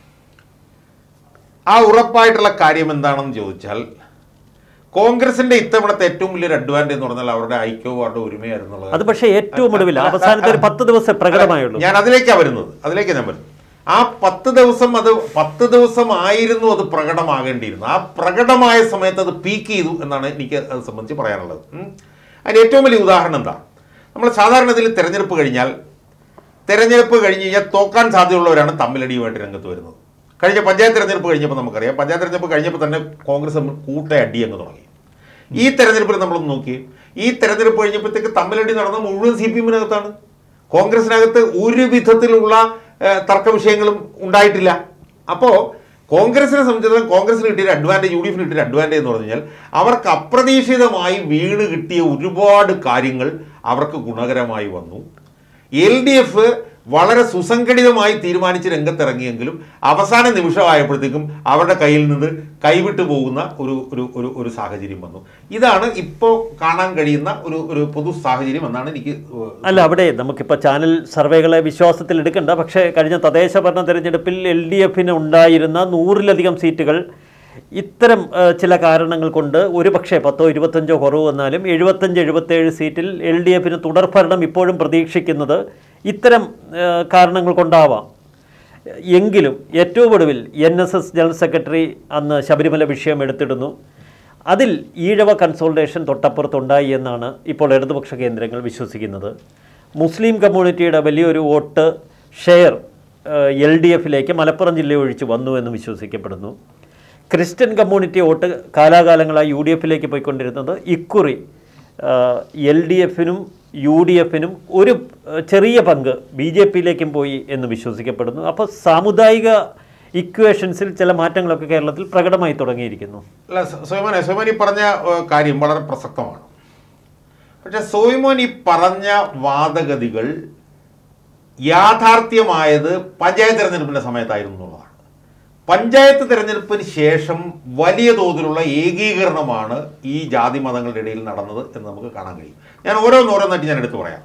ആ ഉറപ്പായിട്ടുള്ള കാര്യം എന്താണെന്ന് ചോദിച്ചാൽ കോൺഗ്രസിന്റെ ഇത്തവണത്തെ ഏറ്റവും വലിയൊരു അഡ്വാൻറ്റേജ് എന്ന് പറഞ്ഞാൽ അവരുടെ ഐക്യവും അവരുടെ ഒരുമയായിരുന്നുള്ളത് അത് പക്ഷേ ഏറ്റവും ഒടുവിൽ അവസാനത്തെ ഒരു പത്ത് ദിവസം പ്രകടമായുള്ളൂ ഞാൻ അതിലേക്കാണ് വരുന്നത് അതിലേക്കാണ് ഞാൻ വരുന്നത് ആ പത്ത് ദിവസം അത് പത്ത് ദിവസം ആയിരുന്നു അത് പ്രകടമാകേണ്ടിയിരുന്നത് ആ പ്രകടമായ സമയത്ത് അത് പീക്ക് ചെയ്തു എന്നാണ് എനിക്ക് അത് സംബന്ധിച്ച് പറയാനുള്ളത് ഉം. അതിന് ഏറ്റവും വലിയ ഉദാഹരണം എന്താ നമ്മൾ സാധാരണ ഇതിൽ തെരഞ്ഞെടുപ്പ് കഴിഞ്ഞാൽ തെരഞ്ഞെടുപ്പ് കഴിഞ്ഞ് കഴിഞ്ഞാൽ തോക്കാൻ സാധ്യതയുള്ളവരാണ് തമ്മിലടിയുമായിട്ട് രംഗത്ത് വരുന്നത് കഴിഞ്ഞ പഞ്ചായത്ത് തെരഞ്ഞെടുപ്പ് കഴിഞ്ഞപ്പോൾ നമുക്കറിയാം പഞ്ചായത്ത് തെരഞ്ഞെടുപ്പ് കഴിഞ്ഞപ്പോൾ തന്നെ കോൺഗ്രസ് തമ്മിൽ കൂട്ടയടി അങ്ങ് തുടങ്ങി ഈ തെരഞ്ഞെടുപ്പിൽ നമ്മളൊന്ന് നോക്കി ഈ തെരഞ്ഞെടുപ്പ് കഴിഞ്ഞപ്പോഴത്തേക്ക് തമ്മിലടി നടന്ന മുഴുവൻ സി പി എമ്മിനകത്താണ് കോൺഗ്രസിനകത്ത് ഒരു വിധത്തിലുള്ള ഏഹ്, തർക്ക വിഷയങ്ങളും ഉണ്ടായിട്ടില്ല അപ്പോൾ കോൺഗ്രസിനെ സംബന്ധിച്ചിടത്തോളം കോൺഗ്രസിന് കിട്ടിയ അഡ്വാൻറ്റേജ് യു ഡി എഫിന് കിട്ടിയ അഡ്വാൻറ്റേജ് എന്ന് പറഞ്ഞു കഴിഞ്ഞാൽ അവർക്ക് അപ്രതീക്ഷിതമായി വീണ് കിട്ടിയ ഒരുപാട് കാര്യങ്ങൾ അവർക്ക് ഗുണകരമായി വന്നു എൽ ഡി എഫ് വളരെ സുസംഘടിതമായി തീരുമാനിച്ച് രംഗത്തിറങ്ങിയെങ്കിലും അവസാന നിമിഷമായപ്പോഴത്തേക്കും അവരുടെ കയ്യിൽ നിന്ന് കൈവിട്ടു പോകുന്ന ഒരു ഒരു ഒരു ഒരു സാഹചര്യം വന്നു ഇതാണ് ഇപ്പോൾ കാണാൻ കഴിയുന്ന ഒരു ഒരു പൊതു സാഹചര്യം എന്നാണ് എനിക്ക് ഏഹ്, അല്ല അവിടെ നമുക്കിപ്പോൾ ചാനൽ സർവേകളെ വിശ്വാസത്തിൽ എടുക്കണ്ട പക്ഷേ കഴിഞ്ഞ തദ്ദേശ ഭരണ തെരഞ്ഞെടുപ്പിൽ എൽ ഡി എഫിന് ഉണ്ടായിരുന്ന നൂറിലധികം സീറ്റുകൾ ഇത്തരം ഏഹ്, ചില കാരണങ്ങൾ കൊണ്ട് ഒരു പക്ഷേ പത്തോ ഇരുപത്തഞ്ചോ കുറവ് വന്നാലും എഴുപത്തഞ്ച് എഴുപത്തേഴ് സീറ്റിൽ എൽ ഡി എഫിന് തുടർഭരണം ഇപ്പോഴും പ്രതീക്ഷിക്കുന്നത് ഇത്തരം ഏഹ്, കാരണങ്ങൾ കൊണ്ടാവാം എങ്കിലും ഏറ്റവും ഒടുവിൽ N S S general secretary അന്ന് ശബരിമല വിഷയം എടുത്തിടുന്നു അതിൽ ഈഴവ കൺസോൾട്ടേഷൻ തൊട്ടപ്പുറത്തുണ്ടായി എന്നാണ് ഇപ്പോൾ ഇടതുപക്ഷ കേന്ദ്രങ്ങൾ വിശ്വസിക്കുന്നത് മുസ്ലിം കമ്മ്യൂണിറ്റിയുടെ വലിയൊരു വോട്ട് ഷെയർ എൽ ഡി എഫിലേക്ക് മലപ്പുറം ജില്ല ഒഴിച്ച് വന്നു എന്ന് വിശ്വസിക്കപ്പെടുന്നു ക്രിസ്ത്യൻ കമ്മ്യൂണിറ്റി വോട്ട് കാലാകാലങ്ങളായി യു ഡി എഫിലേക്ക് പോയിക്കൊണ്ടിരുന്നത് ഇക്കുറി എൽ ഡി എഫിനും യു ഡി എഫിനും ഒരു ആ, ചെറിയ പങ്ക് ബി ജെ പിയിലേക്കും പോയി എന്ന് വിശ്വസിക്കപ്പെടുന്നു അപ്പോൾ സാമുദായിക ഇക്വേഷൻസിൽ ചില മാറ്റങ്ങളൊക്കെ കേരളത്തിൽ പ്രകടമായി തുടങ്ങിയിരിക്കുന്നു അല്ല സ- സോയ്മോനെ സോയ്മോൻ ഈ പറഞ്ഞ ഏഹ്, കാര്യം വളരെ പ്രസക്തമാണ് പക്ഷെ സോയ്മോൻ ഈ പറഞ്ഞ വാദഗതികൾ യാഥാർത്ഥ്യമായത് പഞ്ചായത്ത് തെരഞ്ഞെടുപ്പിന്റെ സമയത്തായിരുന്നു എന്നുള്ളതാണ് പഞ്ചായത്ത് തെരഞ്ഞെടുപ്പിന് ശേഷം വലിയ തോതിലുള്ള ഏകീകരണമാണ് ഈ ജാതി മതങ്ങളുടെ ഇടയിൽ നടന്നത് എന്ന് നമുക്ക് കാണാൻ കഴിയും ഞാൻ ഓരോന്നോരോന്നായിട്ട് ഞാൻ എടുത്തു പറയാം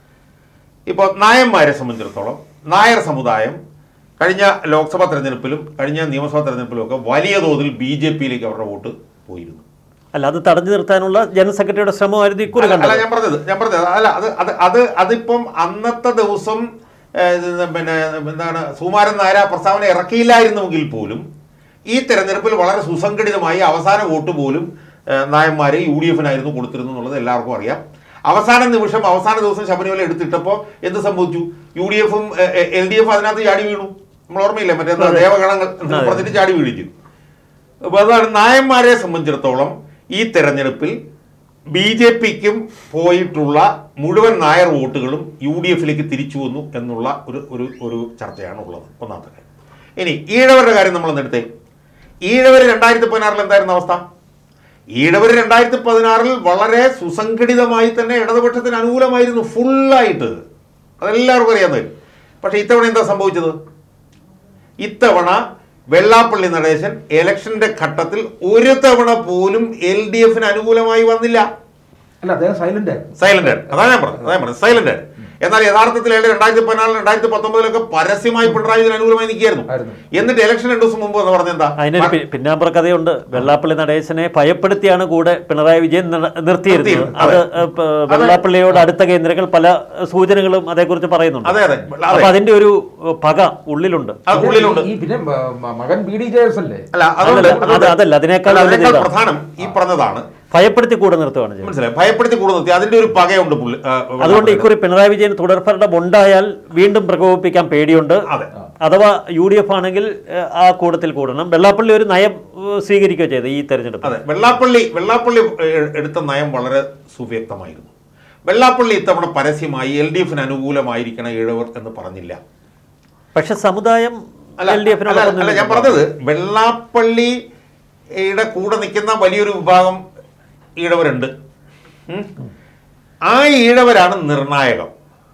ഇപ്പോൾ നായന്മാരെ സംബന്ധിച്ചിടത്തോളം നായർ സമുദായം കഴിഞ്ഞ ലോക്സഭാ തെരഞ്ഞെടുപ്പിലും കഴിഞ്ഞ നിയമസഭാ തെരഞ്ഞെടുപ്പിലും ഒക്കെ വലിയ തോതിൽ ബി ജെ പിയിലേക്ക് അവരുടെ വോട്ട് പോയിരുന്നു അല്ല അത് തടഞ്ഞു നിർത്താനുള്ള ജനറൽ സെക്രട്ടറിയുടെ ശ്രമമായിരുന്നു ഇക്കുറി അല്ല അല്ല, കണ്ടത് ഞാൻ പറഞ്ഞത് ഞാൻ പറഞ്ഞത് അല്ല അത് അത് അത് അതിപ്പം അന്നത്തെ ദിവസം ഏഹ്, ഇത് പിന്നെ എന്താണ് സുകുമാരൻ നായർ ആ പ്രസ്താവന ഇറക്കിയില്ലായിരുന്നുവെങ്കിൽ പോലും ഈ തെരഞ്ഞെടുപ്പിൽ വളരെ സുസംഘടിതമായി അവസാന വോട്ട് പോലും ഏഹ്, നായന്മാരെ യു ഡി എഫിനായിരുന്നു കൊടുത്തിരുന്നു എന്നുള്ളത് എല്ലാവർക്കും അറിയാം അവസാന നിമിഷം അവസാന ദിവസം ശബരിമല എടുത്തിട്ടപ്പോൾ എന്ത് സംഭവിച്ചു യു ഡി എഫും എൽ ഡി എഫ് അതിനകത്ത് ചാടി വീണു നമ്മൾ ഓർമ്മയില്ല മറ്റേ എന്താ ദേവഗണങ്ങൾ എന്ന് പറഞ്ഞിട്ട് ചാടി വീണിച്ചു അപ്പൊ അതാണ് നായന്മാരെ സംബന്ധിച്ചിടത്തോളം ഈ തെരഞ്ഞെടുപ്പിൽ ബി ജെ പിക്കും പോയിട്ടുള്ള മുഴുവൻ നായർ വോട്ടുകളും യു ഡി എഫിലേക്ക് തിരിച്ചു വന്നു എന്നുള്ള ഒരു ഒരു ഒരു ചർച്ചയാണ് ഉള്ളത് ഒന്നാമത്തെ കാര്യം ഇനി ഈഴവരുടെ കാര്യം നമ്മൾ എടുത്തേ ഈഴവർ രണ്ടായിരത്തി പതിനാറിൽ എന്തായിരുന്നു അവസ്ഥ ഈഴവർ രണ്ടായിരത്തി പതിനാറിൽ വളരെ സുസംഘടിതമായി തന്നെ ഇടതുപക്ഷത്തിന് അനുകൂലമായിരുന്നു ഫുള്ളായിട്ട് അതെല്ലാവർക്കും അറിയാവുന്നത് പക്ഷേ ഇത്തവണ എന്താ സംഭവിച്ചത് ഇത്തവണ വെള്ളാപ്പള്ളി നടേശൻ ഇലക്ഷന്റെ ഘട്ടത്തിൽ ഒരു തവണ പോലും എൽ ഡി എഫിന് അനുകൂലമായി വന്നില്ല അല്ല അദ്ദേഹം സൈലന്റ് ആയിരുന്നു സൈലന്റ് അതാണ് ഞാൻ പറഞ്ഞത് അതാണ് ഞാൻ പറഞ്ഞത് സൈലന്റ് എന്നാൽ യഥാർത്ഥത്തിൽ അയാൾ രണ്ടായിരത്തി പതിനാല് രണ്ടായിരത്തി പത്തൊമ്പതിലൊക്കെ പരസ്യമായി പിണറായി വിജയൻ അനുകൂലമായി നിൽക്കുകയായിരുന്നു ആയിരുന്നു. എന്നിട്ട് ഇലക്ഷൻ രണ്ടു ദിവസം മുമ്പ് എന്ന് പറഞ്ഞെന്താ അതിനൊരു പി- പിന്നാമ്പുറ കഥയുണ്ട് വെള്ളാപ്പള്ളി നടേശനെ ഭയപ്പെടുത്തിയാണ് കൂടെ പിണറായി വിജയൻ നിർ- നിർത്തിയിരുന്നത് നിർത്തിയിരുന്നത്, അത് അതെ. പ- വെള്ളാപ്പള്ളിയോട് അടുത്ത കേന്ദ്രങ്ങൾ പല സൂചനകളും അതേക്കുറിച്ച് പറയുന്നുണ്ട് അതെ അതെ അപ്പൊ അതെ അതിന്റെ ഒരു പക ഉള്ളിലുണ്ട് അത് ഉള്ളിലുണ്ട് ഈ പിന്നെ മ- മ- മകൻ ബി ഡി ജെ എസ് അല്ലേ അല്ല അതുകൊണ്ട് അതല്ല, അത് അതല്ല, അതിനേക്കാൾ അല്ല, അതിനേക്കാൾ വലുത് ഇതാ. പ്രധാനം ഈ പറഞ്ഞതാണ് ഭയപ്പെടുത്തി കൂടെ നിർത്തുകയാണ് ചെയ്യുന്നത് മനസ്സിലായി ഭയപ്പെടുത്തി കൂടെ നിർത്തി അതിന്റെ ഒരു പകയുണ്ട് പുള്ളി ആ, അതുകൊണ്ട് വെള്ളാപ്പള്ളിയുടെ. ഇക്കുറി പിണറായി വിജയൻ തുടർഭരണം ഉണ്ടായാൽ വീണ്ടും പ്രകോപിപ്പിക്കാൻ പേടിയുണ്ട് അതെ അഥവാ യു ഡി എഫ് ആണെങ്കിൽ ഏഹ്, ആ കൂടത്തിൽ കൂടണം വെള്ളാപ്പള്ളി ഒരു നയം ഏഹ്, സ്വീകരിക്കുകയോ ചെയ്ത് ഈ തെരഞ്ഞെടുപ്പ് അതെ വെള്ളാപ്പള്ളി വെള്ളാപ്പള്ളി എ- എടുത്ത നയം വളരെ സുവ്യക്തമായിരുന്നു വെള്ളാപ്പള്ളി ഇത്തവണ പരസ്യമായി എൽ ഡി എഫിന് അനുകൂലമായിരിക്കണം ഇഴവർ എന്ന് പറഞ്ഞില്ല പക്ഷെ സമുദായം അല്ല എൽ ഡി അല്ല, അല്ല ഞാൻ പറഞ്ഞത് വെള്ളാപ്പള്ളിയുടെ കൂടെ നിൽക്കുന്ന വലിയൊരു വിഭാഗം ഈഴവരുണ്ട് ഉം. ആ ഈഴവരാണ് നിർണായകം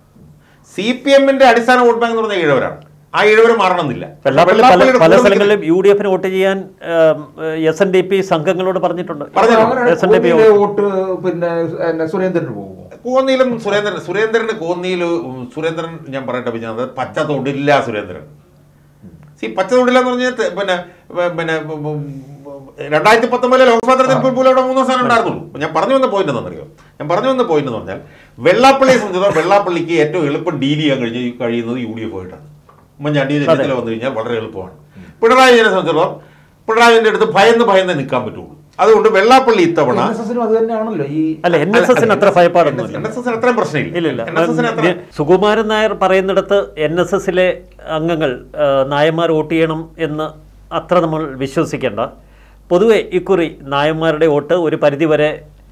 സി പി എമ്മിന്റെ അടിസ്ഥാന വോട്ട് ബാങ്ക് എന്ന് പറഞ്ഞ ഈഴവരാണ് ആ ഈഴവർ മാറണമെന്നില്ല വെള്ളാപ്പള്ളി പല വെള്ളാപ്പള്ളിയുടെ പല കൂടെ സ്ഥലങ്ങളിലും യു ഡി എഫിന് വോട്ട് ചെയ്യാൻ എസ് എൻ ഡി പി സംഘങ്ങളോട് പറഞ്ഞിട്ടുണ്ട് അങ്ങനെയാണ് എസ് എൻ ഡി പി കോന്നിയിലെ വോട്ട് പിന്നെ എന്നെ സുരേന്ദ്രന് പോകുമോ കോന്നിയിലും സുരേന്ദ്രൻ സുരേന്ദ്രന് കോന്നിയിൽ സുരേന്ദ്രൻ ഞാൻ പറയട്ടെ വിജയനാഥ് പച്ച തൊടില്ല സുരേന്ദ്രൻ സി പച്ച തൊടില്ല എന്ന് പറഞ്ഞാൽ തെ- പിന്നെ വ- പിന്നെ ഉം, ഉം, രണ്ടായിരത്തി പത്തൊമ്പതിലെ ലോക്സഭാ തെരഞ്ഞെടുപ്പിൽ പോലും അവിടെ മൂന്നാം സ്ഥാനം ഉണ്ടായിരുന്നുള്ളൂ ഞാൻ പറഞ്ഞു വന്ന പോയിന്റ് എന്താണെന്നറിയോ ഞാൻ പറഞ്ഞു വന്ന പോയിന്റ് എന്ന് പറഞ്ഞാൽ വെള്ളാപ്പള്ളിയെ സംബന്ധിച്ചിടത്തോളം വെള്ളാപ്പള്ളിക്ക് ഏറ്റവും എളുപ്പം ഡീൽ ചെയ്യാൻ കഴിഞ്ഞ കഴിയുന്നത് യു ഡി എഫ് ആയിട്ടാണ് ഉമ്മൻചാണ്ടി ചെന്നിത്തല വന്നു കഴിഞ്ഞാൽ വളരെ എളുപ്പമാണ് പിണറായി വിജയനെ സംബന്ധിച്ചിടത്തോളം പിണറായി വിജയന്റെ അടുത്ത് ഭയന്ന് ഭയന്ന് നിൽക്കാൻ പറ്റുള്ളൂ അതുകൊണ്ട് വെള്ളാപ്പള്ളി ഇത്തവണ എൻ എസ് എസിനും അത് തന്നെയാണല്ലോ ഈ അല്ല എൻ എസ് എസിന് അത്ര ഭയപ്പാടൊന്നുമില്ല എൻ എസ് എസിന് അത്രയും പ്രശ്നമില്ല ഇല്ലില്ല എൻ എസ് എസിന് അത്ര സുകുമാരൻ നായർ പറയുന്നിടത്ത് എൻ എസ് എസിലെ അംഗങ്ങൾ ആ, നായന്മാർ വോട്ട് ചെയ്യണം എന്ന് അത്ര നമ്മൾ വിശ്വസിക്കേണ്ട പൊതുവെ ഇക്കുറി നായന്മാരുടെ വോട്ട് ഒരു പരിധിവരെ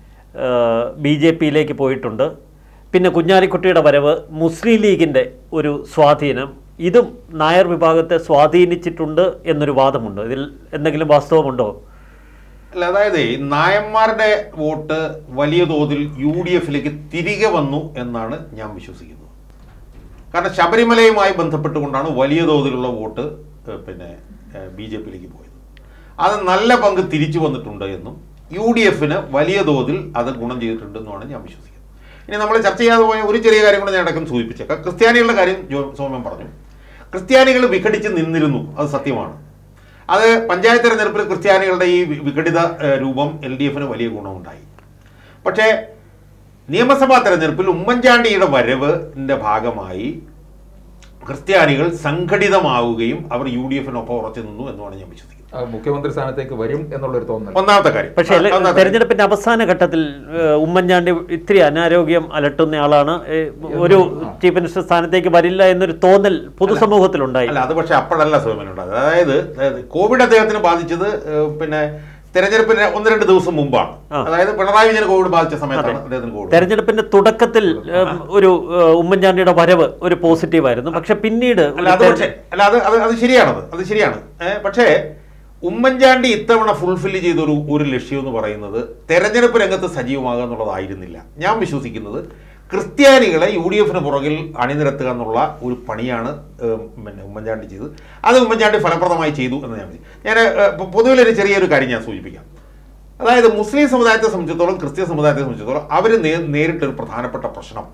ബി ജെ പിയിലേക്ക് പോയിട്ടുണ്ട് പിന്നെ കുഞ്ഞാലിക്കുട്ടിയുടെ വരവ് മുസ്ലിം ലീഗിൻ്റെ ഒരു സ്വാധീനം ഇതും നായർ വിഭാഗത്തെ സ്വാധീനിച്ചിട്ടുണ്ട് എന്നൊരു വാദമുണ്ട് ഇതിൽ എന്തെങ്കിലും വാസ്തവമുണ്ടോ അല്ല അതായത് ഈ നായന്മാരുടെ വോട്ട് വലിയ തോതിൽ യു ഡി എഫിലേക്ക് തിരികെ വന്നു എന്നാണ് ഞാൻ വിശ്വസിക്കുന്നത് കാരണം ശബരിമലയുമായി ബന്ധപ്പെട്ടുകൊണ്ടാണ് വലിയ തോതിലുള്ള വോട്ട് ഏഹ്, പിന്നെ ബി ജെ പിയിലേക്ക് പോയത് അത് നല്ല പങ്ക് തിരിച്ചു വന്നിട്ടുണ്ട് എന്നും യു ഡി എഫിന് വലിയ തോതിൽ അത് ഗുണം ചെയ്തിട്ടുണ്ടെന്നുമാണ് ഞാൻ വിശ്വസിക്കുന്നത് ഇനി നമ്മൾ ചർച്ച ചെയ്യാതെ പോയ ഒരു ചെറിയ കാര്യം കൂടെ ഞാൻ അടക്കം സൂചിപ്പിച്ചേക്കാം ക്രിസ്ത്യാനികളുടെ കാര്യം ജോ സോമൻ പറഞ്ഞു ക്രിസ്ത്യാനികൾ വിഘടിച്ച് നിന്നിരുന്നു അത് സത്യമാണ് അത് പഞ്ചായത്ത് തെരഞ്ഞെടുപ്പിൽ ക്രിസ്ത്യാനികളുടെ ഈ വി- വിഘടിത ഏഹ്, രൂപം എൽ ഡി എഫിന് വലിയ ഗുണമുണ്ടായി പക്ഷേ നിയമസഭാ തെരഞ്ഞെടുപ്പിൽ ഉമ്മൻചാണ്ടിയുടെ വരവിൻ്റെ ഭാഗമായി ക്രിസ്ത്യാനികൾ സംഘടിതമാവുകയും അവർ യു ഡി എഫിനൊപ്പം ഉറച്ചു നിന്നു എന്നുമാണ് ഞാൻ വിശ്വസിക്കുന്നത് ആ, മുഖ്യമന്ത്രി സ്ഥാനത്തേക്ക് വരും എന്നുള്ളൊരു തോന്നൽ ഒന്നാമത്തെ കാര്യം പക്ഷേ ആ, ഒന്നാമത്തെ കാര്യം. തെരഞ്ഞെടുപ്പിന്റെ അവസാന ഘട്ടത്തിൽ ഏഹ്, ഉമ്മൻചാണ്ടി ഇത്തിരി അനാരോഗ്യം അലട്ടുന്ന ആളാണ് ഏഹ്, ഒരു ചീഫ് മിനിസ്റ്റർ സ്ഥാനത്തേക്ക് വരില്ല എന്നൊരു തോന്നൽ പൊതുസമൂഹത്തിലുണ്ടായി അല്ല അത് പക്ഷെ അപ്പോഴല്ല സോമനുണ്ടായത് അതായത് അതായത് കോവിഡ് അദ്ദേഹത്തിന് ബാധിച്ചത് ഏഹ്, പിന്നെ തെരഞ്ഞെടുപ്പിന് ഒന്ന് രണ്ട് ദിവസം മുമ്പാണ് ആ. അതായത് പിണറായി വിജയൻ കോവിഡ് ബാധിച്ച സമയത്താണ് അദ്ദേഹത്തിന് കോവിഡ് തെരഞ്ഞെടുപ്പിന്റെ തുടക്കത്തിൽ ഏഹ്, ഒരു ഏഹ്, ഉമ്മൻചാണ്ടിയുടെ വരവ് ഒരു പോസിറ്റീവായിരുന്നു പക്ഷെ പിന്നീട് അല്ല അത് പക്ഷേ അല്ല അത് അത് അത് ശരിയാണത് അത് ശരിയാണ് ഏഹ്, പക്ഷേ ഉമ്മൻചാണ്ടി ഇത്തവണ ഫുൾഫില്ല് ചെയ്ത ഒരു ഒരു ലക്ഷ്യം എന്ന് പറയുന്നത് തെരഞ്ഞെടുപ്പ് രംഗത്ത് സജീവമാകുക എന്നുള്ളതായിരുന്നില്ല ഞാൻ വിശ്വസിക്കുന്നത് ക്രിസ്ത്യാനികളെ യു ഡി എഫിന് പുറകിൽ അണിനിരത്തുക എന്നുള്ള ഒരു പണിയാണ് ഏഹ്, പിന്നെ ഉമ്മൻചാണ്ടി ചെയ്തത് അത് ഉമ്മൻചാണ്ടി ഫലപ്രദമായി ചെയ്തു എന്ന് ഞാൻ വിശ്വസിക്കുന്നു. ഞാൻ ഏഹ്, പൊ- പൊതുവിലൊരു ചെറിയൊരു കാര്യം ഞാൻ സൂചിപ്പിക്കാം അതായത് മുസ്ലിം സമുദായത്തെ സംബന്ധിച്ചിടത്തോളം ക്രിസ്ത്യൻ സമുദായത്തെ സംബന്ധിച്ചിടത്തോളം അവർ നേരിട്ടൊരു പ്രധാനപ്പെട്ട പ്രശ്നം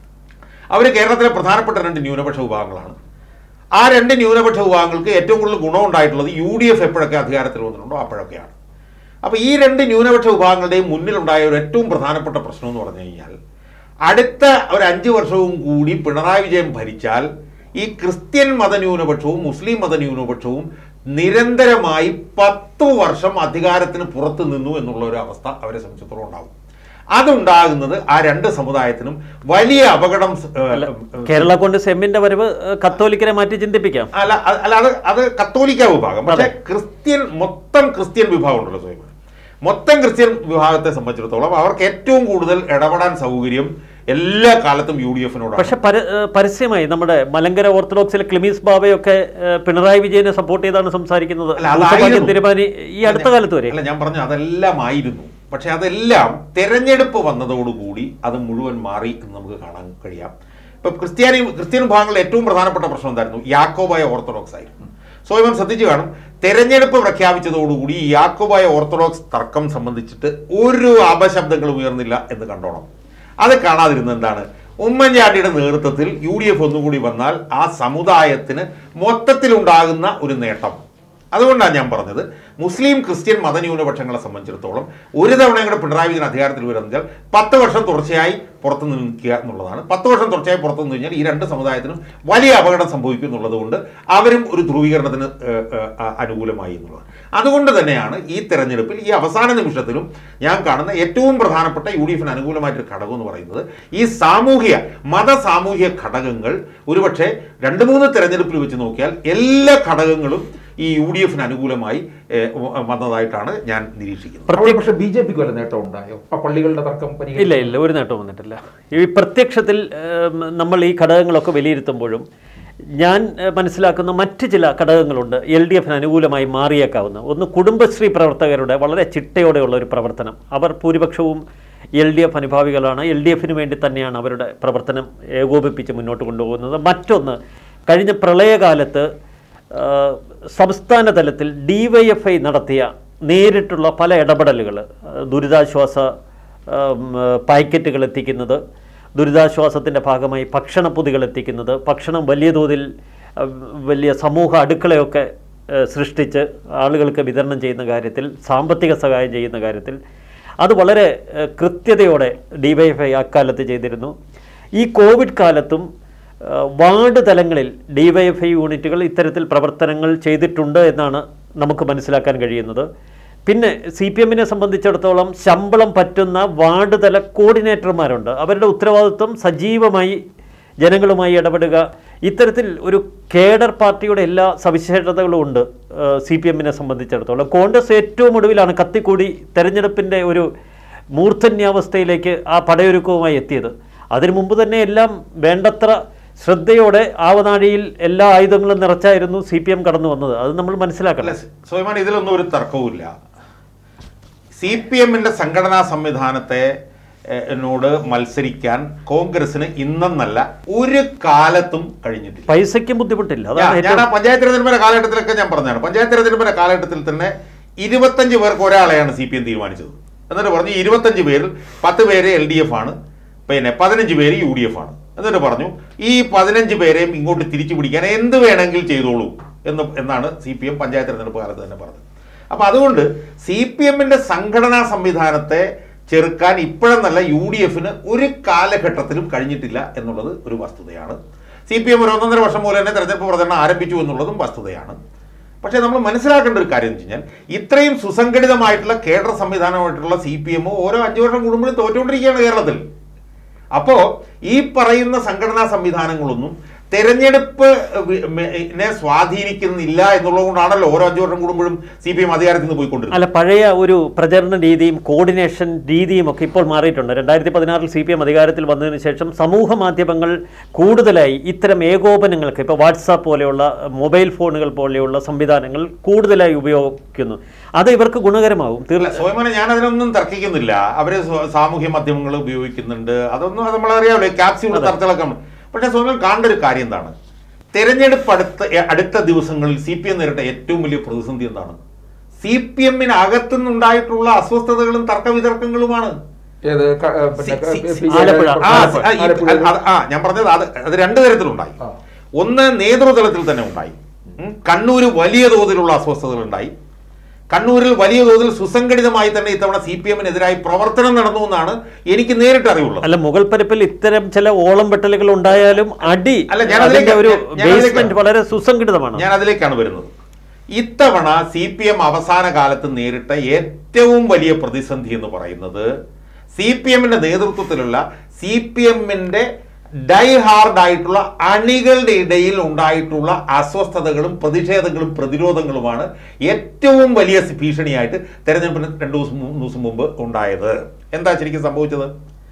അവർ കേരളത്തിലെ പ്രധാനപ്പെട്ട രണ്ട് ന്യൂനപക്ഷ വിഭാഗങ്ങളാണ് ആ രണ്ട് ന്യൂനപക്ഷ വിഭാഗങ്ങൾക്ക് ഏറ്റവും കൂടുതൽ ഗുണമുണ്ടായിട്ടുള്ളത് യു ഡി എഫ് എപ്പോഴൊക്കെ അധികാരത്തിൽ വന്നിട്ടുണ്ടോ അപ്പോഴൊക്കെയാണ് അപ്പോൾ ഈ രണ്ട് ന്യൂനപക്ഷ വിഭാഗങ്ങളുടെയും മുന്നിലുണ്ടായ ഒരു ഏറ്റവും പ്രധാനപ്പെട്ട പ്രശ്നം എന്ന് പറഞ്ഞു കഴിഞ്ഞാൽ അടുത്ത ഒരു അഞ്ച് വർഷവും കൂടി പിണറായി വിജയൻ ഭരിച്ചാൽ ഈ ക്രിസ്ത്യൻ മതന്യൂനപക്ഷവും മുസ്ലിം മതന്യൂനപക്ഷവും നിരന്തരമായി പത്തു വർഷം അധികാരത്തിന് പുറത്തു നിന്നു എന്നുള്ള ഒരു അവസ്ഥ അവരെ സംബന്ധിച്ചിടത്തോളം ഉണ്ടാകും അതുണ്ടാകുന്നത് ആ രണ്ട് സമുദായത്തിനും വലിയ അപകടം ഏഹ്, കേരള കോൺഗ്രസ് എമ്മിന്റെ വരവ് ഏഹ്, കത്തോലിക്കരെ മാറ്റി ചിന്തിപ്പിക്കാം അല്ല അത് അല്ല അത് അത് കത്തോലിക്ക വിഭാഗം പക്ഷെ ക്രിസ്ത്യൻ മൊത്തം ക്രിസ്ത്യൻ വിഭാഗം ഉണ്ടല്ലോ സ്വയം മൊത്തം ക്രിസ്ത്യൻ വിഭാഗത്തെ സംബന്ധിച്ചിടത്തോളം അവർക്ക് ഏറ്റവും കൂടുതൽ ഇടപെടാൻ സൗകര്യം എല്ലാ കാലത്തും യു ഡി എഫിനോടാണ് പക്ഷെ പര- ഏഹ്, പരസ്യമായി നമ്മുടെ മലങ്കര ഓർത്തഡോക്സിലെ ക്ലിമീസ് ബാബയൊക്കെ ഏഹ്, പിണറായി വിജയനെ സപ്പോർട്ട് ചെയ്താണ് സംസാരിക്കുന്നത് അല്ല, അതായിരുന്നു. ഭൂരിഭാഗം തിരുമാനി ഈ അടുത്ത കാലത്ത് വരെ അല്ല ഞാൻ പറഞ്ഞു അതെല്ലാം ആയിരുന്നു പക്ഷെ അതെല്ലാം തെരഞ്ഞെടുപ്പ് വന്നതോടുകൂടി അത് മുഴുവൻ മാറി എന്ന് നമുക്ക് കാണാൻ കഴിയാം ഇപ്പൊ ക്രിസ്ത്യാനി ക്രിസ്ത്യൻ വിഭാഗങ്ങളുടെ ഏറ്റവും പ്രധാനപ്പെട്ട പ്രശ്നം എന്തായിരുന്നു യാക്കോബായ ഓർത്തഡോക്സ് ആയിരുന്നു സ്വയം ശ്രദ്ധിച്ചു കാണും തെരഞ്ഞെടുപ്പ് പ്രഖ്യാപിച്ചതോടുകൂടി ഈ യാക്കോബായ ഓർത്തഡോക്സ് തർക്കം സംബന്ധിച്ചിട്ട് ഒരു അപശബ്ദങ്ങളും ഉയർന്നില്ല എന്ന് കണ്ടോണം അത് കാണാതിരുന്നത് എന്താണ് ഉമ്മൻചാണ്ടിയുടെ നേതൃത്വത്തിൽ യു ഡി എഫ് ഒന്നുകൂടി വന്നാൽ ആ സമുദായത്തിന് മൊത്തത്തിലുണ്ടാകുന്ന ഒരു നേട്ടം അതുകൊണ്ടാണ് ഞാൻ പറഞ്ഞത് മുസ്ലിം ക്രിസ്ത്യൻ മതന്യൂനപക്ഷങ്ങളെ സംബന്ധിച്ചിടത്തോളം ഒരു തവണ കൂടെ പിണറായി വിജയൻ അധികാരത്തിൽ വരുന്നതിനാൽ പത്ത് വർഷം തുടർച്ചയായി പുറത്തു നിൽക്കുക എന്നുള്ളതാണ് പത്ത് വർഷം തുടർച്ചയായി പുറത്തു നിന്ന് കഴിഞ്ഞാൽ ഈ രണ്ട് സമുദായത്തിനും വലിയ അപകടം സംഭവിക്കും എന്നുള്ളത് കൊണ്ട് അവരും ഒരു ധ്രുവീകരണത്തിന് ഏഹ്, ഏഹ്, അ- അനുകൂലമായി എന്നുള്ളതാണ് അതുകൊണ്ട് തന്നെയാണ് ഈ തെരഞ്ഞെടുപ്പിൽ ഈ അവസാന നിമിഷത്തിലും ഞാൻ കാണുന്ന ഏറ്റവും പ്രധാനപ്പെട്ട യു ഡി എഫിന് അനുകൂലമായിട്ടൊരു ഘടകം എന്ന് പറയുന്നത് ഈ സാമൂഹിക മത സാമൂഹിക ഘടകങ്ങൾ ഒരുപക്ഷെ രണ്ട് മൂന്ന് തെരഞ്ഞെടുപ്പിൽ വെച്ച് നോക്കിയാൽ എല്ലാ ഘടകങ്ങളും ഈ യു ഡി എഫിന് അനുകൂലമായി ഏഹ്, വ- വന്നതായിട്ടാണ് ഞാൻ നിരീക്ഷിക്കുന്നത് അവിടെ പക്ഷെ ബി ജെ പിക്ക് വല്ല നേട്ടം ഉണ്ടായോ ആ പള്ളികളുടെ തർക്കം പരിഹരിക്കാൻ ഇല്ല ഇല്ല ഒരു നേട്ടവും വന്നിട്ടില്ല ഈ പ്രത്യക്ഷത്തിൽ ഏം, നമ്മൾ ഈ ഘടകങ്ങളൊക്കെ വിലയിരുത്തുമ്പോഴും ഞാൻ ഏഹ്, മനസ്സിലാക്കുന്ന മറ്റ് ചില ഘടകങ്ങളുണ്ട് എൽ ഡി എഫിന് അനുകൂലമായി മാറിയേക്കാവുന്ന ഒന്ന് കുടുംബശ്രീ പ്രവർത്തകരുടെ വളരെ ചിട്ടയോടെയുള്ള ഒരു പ്രവർത്തനം അവർ ഭൂരിപക്ഷവും എൽ ഡി എഫ് അനുഭാവികളാണ് എൽ ഡി എഫിന് വേണ്ടി തന്നെയാണ് അവരുടെ പ്രവർത്തനം ഏകോപിപ്പിച്ച് മുന്നോട്ട് കൊണ്ടുപോകുന്നത് മറ്റൊന്ന് കഴിഞ്ഞ പ്രളയകാലത്ത് ആ, സംസ്ഥാന തലത്തിൽ ഡിവൈഎഫ്ഐ നടത്തിയ നേരിട്ടുള്ള പല ഇടപെടലുകൾ ദുരിതാശ്വാസ ഉം, പാക്കറ്റുകൾ എത്തിക്കുന്നത് ദുരിതാശ്വാസത്തിൻ്റെ ഭാഗമായി ഭക്ഷണപ്പൊതികൾ എത്തിക്കുന്നത് ഭക്ഷണം വലിയ തോതിൽ ആ, വലിയ സമൂഹ അടുക്കളയൊക്കെ ആ, സൃഷ്ടിച്ച് ആളുകൾക്ക് വിതരണം ചെയ്യുന്ന കാര്യത്തിൽ സാമ്പത്തിക സഹായം ചെയ്യുന്ന കാര്യത്തിൽ അത് വളരെ ആ, കൃത്യതയോടെ ഡിവൈഎഫ്ഐ അക്കാലത്ത് ചെയ്തിരുന്നു ഈ കോവിഡ് കാലത്തും ആ, വാർഡ് തലങ്ങളിൽ ഡിവൈഎഫ്ഐ യൂണിറ്റുകൾ ഇത്തരത്തിൽ പ്രവർത്തനങ്ങൾ ചെയ്തിട്ടുണ്ട് എന്നാണ് നമുക്ക് മനസ്സിലാക്കാൻ കഴിയുന്നത് പിന്നെ സി പി എമ്മിനെ സംബന്ധിച്ചിടത്തോളം ശമ്പളം പറ്റുന്ന വാർഡ് തല കോർഡിനേറ്റർമാരുണ്ട് അവരുടെ ഉത്തരവാദിത്വം സജീവമായി ജനങ്ങളുമായി ഇടപെടുക ഇത്തരത്തിൽ ഒരു കേഡർ പാർട്ടിയുടെ എല്ലാ സവിശേഷതകളും ഉണ്ട് സി പി എമ്മിനെ സംബന്ധിച്ചിടത്തോളം കോൺഗ്രസ് ഏറ്റവും ഒടുവിലാണ് കത്തിക്കൂടി തെരഞ്ഞെടുപ്പിൻ്റെ ഒരു മൂർധന്യാവസ്ഥയിലേക്ക് ആ പടയൊരുക്കവുമായി എത്തിയത് അതിനു മുമ്പ് തന്നെ എല്ലാം വേണ്ടത്ര ശ്രദ്ധയോടെ ആവനാഴിയിൽ എല്ലാ ആയുധങ്ങളും നിറച്ചായിരുന്നു സി പി എം കടന്നു വന്നത് അത് നമ്മൾ അല്ല മനസ്സിലാക്കണം സ്വയമാൻ ഇതിലൊന്നും ഒരു തർക്കവുമില്ല സി പി എമ്മിന്റെ സംഘടനാ സംവിധാനത്തെ ഏഹ്, എന്നോട് മത്സരിക്കാൻ കോൺഗ്രസിന് ഇന്നെന്നല്ല ഒരു കാലത്തും കഴിഞ്ഞിട്ടില്ല പൈസയ്ക്കും ബുദ്ധിമുട്ടില്ല അതാണ് ഞാൻ- ഞാൻ ആ ഏറ്റവും പഞ്ചായത്ത് തെരഞ്ഞെടുപ്പിന്റെ കാലഘട്ടത്തിലൊക്കെ ഞാൻ പറഞ്ഞതാണ് പഞ്ചായത്ത് തെരഞ്ഞെടുപ്പിന്റെ കാലഘട്ടത്തിൽ തന്നെ ഇരുപത്തഞ്ച് പേർക്ക് ഒരാളെയാണ് സി പി എം തീരുമാനിച്ചത് എന്നിട്ട് പറഞ്ഞു ഇരുപത്തഞ്ച് പേരിൽ പത്ത് പേര് എൽ ഡി എഫ് ആണ് പിന്നെ പതിനഞ്ച് പേര് യു ഡി എഫ് ആണ് എന്നിട്ട് പറഞ്ഞു ഈ പതിനഞ്ച് പേരെയും ഇങ്ങോട്ട് തിരിച്ചു പിടിക്കാൻ എന്ത് വേണമെങ്കിൽ ചെയ്തോളൂ എന്ന് എന്നാണ് സി പി എം പഞ്ചായത്ത് തെരഞ്ഞെടുപ്പ് കാലത്ത് തന്നെ പറഞ്ഞത് അപ്പോൾ അതുകൊണ്ട് സി പി എമ്മിന്റെ സംഘടനാ സംവിധാനത്തെ ചെറുക്കാൻ ഇപ്പോഴെന്നല്ല യു ഡി എഫിന് ഒരു കാലഘട്ടത്തിലും കഴിഞ്ഞിട്ടില്ല എന്നുള്ളത് ഒരു വസ്തുതയാണ് സി പി എം ഒരു ഒന്നൊന്നര വർഷം പോലെ തന്നെ തെരഞ്ഞെടുപ്പ് പ്രചരണം ആരംഭിച്ചു എന്നുള്ളതും വസ്തുതയാണ് പക്ഷേ നമ്മൾ മനസ്സിലാക്കേണ്ട ഒരു കാര്യം എന്ന് വെച്ച് കഴിഞ്ഞാൽ ഇത്രയും സുസംഘടിതമായിട്ടുള്ള കേഡർ സംവിധാനമായിട്ടുള്ള സി പി എം ഓരോ അഞ്ചു വർഷം കൂടുമ്പോഴും തോറ്റുകൊണ്ടിരിക്കുകയാണ് കേരളത്തിൽ അപ്പോൾ ഈ പറയുന്ന സംഘടനാ സംവിധാനങ്ങളൊന്നും തെരഞ്ഞെടുപ്പ് വി- മെ- നെ സ്വാധീനിക്കുന്നില്ല എന്നുള്ളത് കൊണ്ടാണല്ലോ ഓരോ അഞ്ചു വർഷം കൂടുമ്പോഴും സി പി എം അധികാരത്തിൽ നിന്ന് പോയിക്കൊണ്ടിരുന്നത് അല്ല പഴയ ഒരു പ്രചരണ രീതിയും കോർഡിനേഷൻ രീതിയും ഒക്കെ ഇപ്പോൾ മാറിയിട്ടുണ്ട് രണ്ടായിരത്തി പതിനാറിൽ സി പി എം അധികാരത്തിൽ വന്നതിന് ശേഷം സമൂഹ മാധ്യമങ്ങൾ കൂടുതലായി ഇത്തരം ഏകോപനങ്ങൾക്ക് ഇപ്പോൾ വാട്സാപ്പ് പോലെയുള്ള മൊബൈൽ ഫോണുകൾ പോലെയുള്ള സംവിധാനങ്ങൾ കൂടുതലായി ഉപയോഗിക്കുന്നു അത് ഇവർക്ക് ഗുണകരമാകും അല്ല തീർച്ചയായും സ്വയംഭരണ ഞാൻ അതിനൊന്നും തർക്കിക്കുന്നില്ല അവര് സ്വ- സാമൂഹ്യ മാധ്യമങ്ങൾ ഉപയോഗിക്കുന്നുണ്ട് അതൊന്നും അത് നമ്മളറിയാമല്ലോ ക്യാപ്സ്യൂൾ ചർച്ചകളൊക്കെ ഉണ്ട്. പക്ഷേ സ്വയം കാണേണ്ട ഒരു കാര്യം എന്താണ് തെരഞ്ഞെടുപ്പ് അടുത്ത എ- അടുത്ത ദിവസങ്ങളിൽ സി പി എം നേരിട്ട ഏറ്റവും വലിയ പ്രതിസന്ധി എന്താണ് സി പി എമ്മിന് അകത്തുനിന്നുണ്ടായിട്ടുള്ള അസ്വസ്ഥതകളും തർക്കവിതർക്കങ്ങളുമാണ് ഏത് ക- ഏ, പിന്നെ C- C- P- C- P- Alappuzha. ആ, ആലപ്പുഴ. ആ, ഈ- ആലപ്പുഴ. അത് ആ ഞാൻ പറഞ്ഞത് അത് അത് രണ്ട് തരത്തിലുണ്ടായി ആ. ഒന്ന് നേതൃതലത്തിൽ തന്നെ ഉണ്ടായി ഉം. കണ്ണൂര് വലിയ തോതിലുള്ള അസ്വസ്ഥതകൾ ഉണ്ടായി കണ്ണൂരിൽ വലിയ തോതിൽ സുസംഘടിതമായി തന്നെ ഇത്തവണ സി പി എമ്മിനെതിരായി പ്രവർത്തനം നടന്നു എന്നാണ് എനിക്ക് നേരിട്ട് അറിവുള്ളത് അല്ല മുഗൾ പരപ്പിൽ ഇത്തരം ചില ഓളം വെട്ടലുകൾ ഉണ്ടായാലും അടി അല്ല, ഞാൻ അതിന്റെ അതിലേക്ക്- ഒരു ഞാൻ അതിലേക്ക്- ബേസ്മെന്റ് വളരെ സുസംഘടിതമാണ് ഞാൻ അതിലേക്കാണ് വരുന്നത് ഇത്തവണ സി പി എം അവസാന കാലത്ത് നേരിട്ട ഏറ്റവും വലിയ പ്രതിസന്ധി എന്ന് പറയുന്നത് സി പി എമ്മിന്റെ നേതൃത്വത്തിലുള്ള സി പി എമ്മിന്റെ ഡൈ ഹാർഡ് ആയിട്ടുള്ള അണികളുടെ ഇടയിൽ ഉണ്ടായിട്ടുള്ള അസ്വസ്ഥതകളും പ്രതിഷേധങ്ങളും പ്രതിരോധങ്ങളുമാണ് ഏറ്റവും വലിയ ഭീഷണിയായിട്ട് തെരഞ്ഞെടുപ്പിന് രണ്ടു ദിവസം മൂന്ന് ദിവസം മുമ്പ് ഉണ്ടായത് എന്താ ശരിക്കും സംഭവിച്ചത്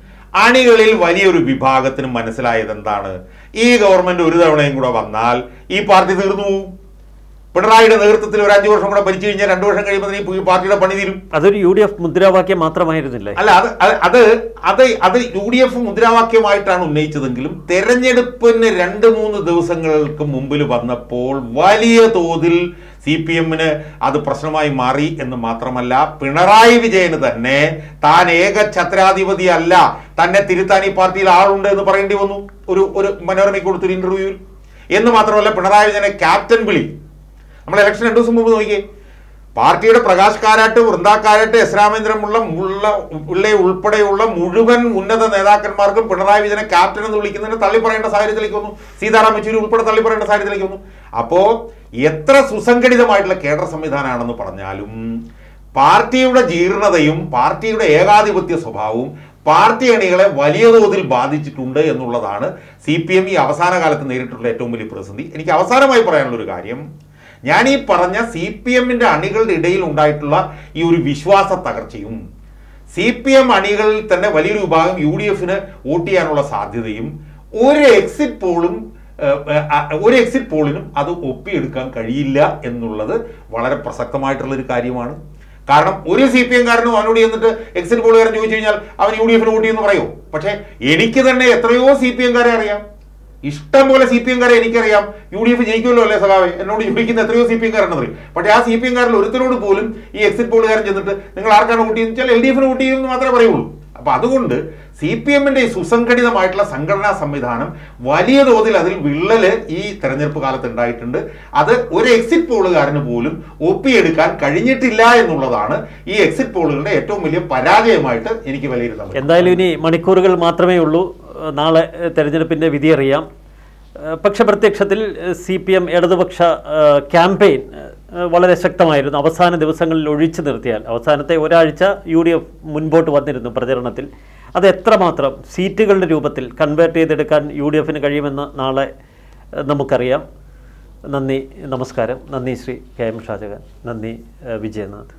അണികളിൽ വലിയൊരു വിഭാഗത്തിന് മനസ്സിലായത് എന്താണ് ഈ ഗവൺമെന്റ് ഒരു തവണയും കൂടെ വന്നാൽ ഈ പാർട്ടി തീർന്നു പോകും പിണറായിയുടെ നേതൃത്വത്തിൽ ഒരു അഞ്ചു വർഷം കൂടെ ഭരിച്ചു കഴിഞ്ഞാൽ രണ്ടു വർഷം കഴിയുമ്പോൾ ഈ പാർട്ടിയുടെ പണി തീരും അതൊരു യു ഡി എഫ് മുദ്രാവാക്യം മാത്രമായിരുന്നില്ലേ അല്ല അത് അത് അത് അത് അത് യു ഡി എഫ് മുദ്രാവാക്യമായിട്ടാണ് ഉന്നയിച്ചതെങ്കിലും തെരഞ്ഞെടുപ്പിന് രണ്ട് മൂന്ന് ദിവസങ്ങൾക്ക് മുമ്പിൽ വന്നപ്പോൾ വലിയ തോതിൽ സി പി എമ്മിന് അത് പ്രശ്നമായി മാറി എന്ന് മാത്രമല്ല പിണറായി വിജയന് തന്നെ താൻ ഏക ഛത്രാധിപതി അല്ല തന്നെ തിരുത്താൻ ഈ പാർട്ടിയിൽ ആളുണ്ട് എന്ന് പറയേണ്ടി വന്നു ഒരു ഒരു മനോരമയ്ക്ക് കൊടുത്തൊരു ഇന്റർവ്യൂവിൽ എന്ന് മാത്രമല്ല പിണറായി വിജയനെ ക്യാപ്റ്റൻ വിളി നമ്മൾ ഇലക്ഷൻ രണ്ടു ദിവസം മുമ്പ് നോക്കിയേ പാർട്ടിയുടെ പ്രകാശ് കാരാട്ട് വൃന്ദ കാരാട്ട് എസ് രാമേന്ദ്രമുള്ള മുള്ള പിള്ളെ ഉൾപ്പെടെയുള്ള മുഴുവൻ ഉന്നത നേതാക്കന്മാർക്കും പിണറായി വിജയനെ ക്യാപ്റ്റൻ എന്ന് വിളിക്കുന്നതിന് തള്ളി പറയേണ്ട സാഹചര്യത്തിലേക്ക് വന്നു സീതാറാം യെച്ചൂരി ഉൾപ്പെടെ തള്ളി പറയേണ്ട സാഹചര്യത്തിലേക്ക് വന്നു അപ്പോ എത്ര സുസംഘടിതമായിട്ടുള്ള കേഡർ സംവിധാനമാണെന്ന് പറഞ്ഞാലും പാർട്ടിയുടെ ജീർണതയും പാർട്ടിയുടെ ഏകാധിപത്യ സ്വഭാവവും പാർട്ടി അണികളെ വലിയ തോതിൽ ബാധിച്ചിട്ടുണ്ട് എന്നുള്ളതാണ് സി പി എം ഈ അവസാന കാലത്ത് നേരിട്ടുള്ള ഏറ്റവും വലിയ പ്രതിസന്ധി എനിക്ക് അവസാനമായി പറയാനുള്ള ഒരു കാര്യം ഞാൻ ഈ പറഞ്ഞ സി പി എമ്മിന്റെ അണികളുടെ ഇടയിൽ ഉണ്ടായിട്ടുള്ള ഈ ഒരു വിശ്വാസ തകർച്ചയും സി പി എം അണികളിൽ തന്നെ വലിയൊരു വിഭാഗം യു ഡി എഫിന് വോട്ട് ചെയ്യാനുള്ള സാധ്യതയും ഒരു എക്സിറ്റ് പോളും ഏഹ്, ഏഹ്, ഒരു എക്സിറ്റ് പോളിനും അത് ഒപ്പിയെടുക്കാൻ കഴിയില്ല എന്നുള്ളത് വളരെ പ്രസക്തമായിട്ടുള്ള ഒരു കാര്യമാണ് കാരണം ഒരു സി പി എംകാരനും അവനോട് ചെന്നിട്ട് എക്സിറ്റ് പോളുകാരൻ ചോദിച്ചു കഴിഞ്ഞാൽ അവൻ യു ഡി എഫിന് വോട്ട് ചെയ്യുമെന്ന് പറയുമോ പക്ഷേ എനിക്ക് തന്നെ എത്രയോ സി പി എംകാരെ അറിയാം ഇഷ്ടം പോലെ സി പി എംകാരെ എനിക്കറിയാം യു ഡി എഫ് ജയിക്കുമല്ലോ അല്ലേ സഖാവെ എന്നോട് ചോദിക്കുന്ന എത്രയോ സി പി എംകാരുണ്ടെന്നറിയും പക്ഷേ ആ സി പി എംകാരിൽ ഒരുത്തരോട് പോലും ഈ എക്സിറ്റ് പോളുകാരൻ ചെന്നിട്ട് നിങ്ങൾ ആർക്കാണ് വോട്ട് ചെയ്യുന്നത് വെച്ചാൽ എൽ ഡി എഫിന് വോട്ട് ചെയ്യുമെന്ന് മാത്രമേ പറയുള്ളൂ അപ്പൊ അതുകൊണ്ട് സി പി എമ്മിന്റെ ഈ സുസംഘടിതമായിട്ടുള്ള സംഘടനാ സംവിധാനം വലിയ തോതിൽ അതിൽ വിള്ളല് ഈ തെരഞ്ഞെടുപ്പ് കാലത്ത് ഉണ്ടായിട്ടുണ്ട് അത് ഒരു എക്സിറ്റ് പോളുകാരന് പോലും ഒപ്പിയെടുക്കാൻ കഴിഞ്ഞിട്ടില്ല എന്നുള്ളതാണ് ഈ എക്സിറ്റ് പോളുകളുടെ ഏറ്റവും വലിയ പരാജയമായിട്ട് എനിക്ക് വിലയിരുത്താൻ പറ്റും. എന്തായാലും ഇനി മണിക്കൂറുകൾ മാത്രമേ ഉള്ളൂ ഏഹ് നാളെ ഏഹ് തെരഞ്ഞെടുപ്പിന്റെ വിധി അറിയാം ഏഹ് പക്ഷെ പ്രത്യക്ഷത്തിൽ സി പി എം ഇടതുപക്ഷ ഏഹ് ക്യാമ്പയിൻ ഏഹ് വളരെ ശക്തമായിരുന്നു അവസാന ദിവസങ്ങളിൽ ഒഴിച്ചു നിർത്തിയാൽ അവസാനത്തെ ഒരാഴ്ച യു ഡി എഫ് മുൻപോട്ട് വന്നിരുന്നു പ്രചരണത്തിൽ അത് എത്രമാത്രം സീറ്റുകളുടെ രൂപത്തിൽ കൺവേർട്ട് ചെയ്തെടുക്കാൻ യു ഡി എഫിന് കഴിയുമെന്ന് നാളെ ഏഹ് നമുക്കറിയാം നന്ദി നമസ്കാരം നന്ദി ശ്രീ കെ എം ഷാജഹാൻ നന്ദി ഏഹ് വിജയനാഥ്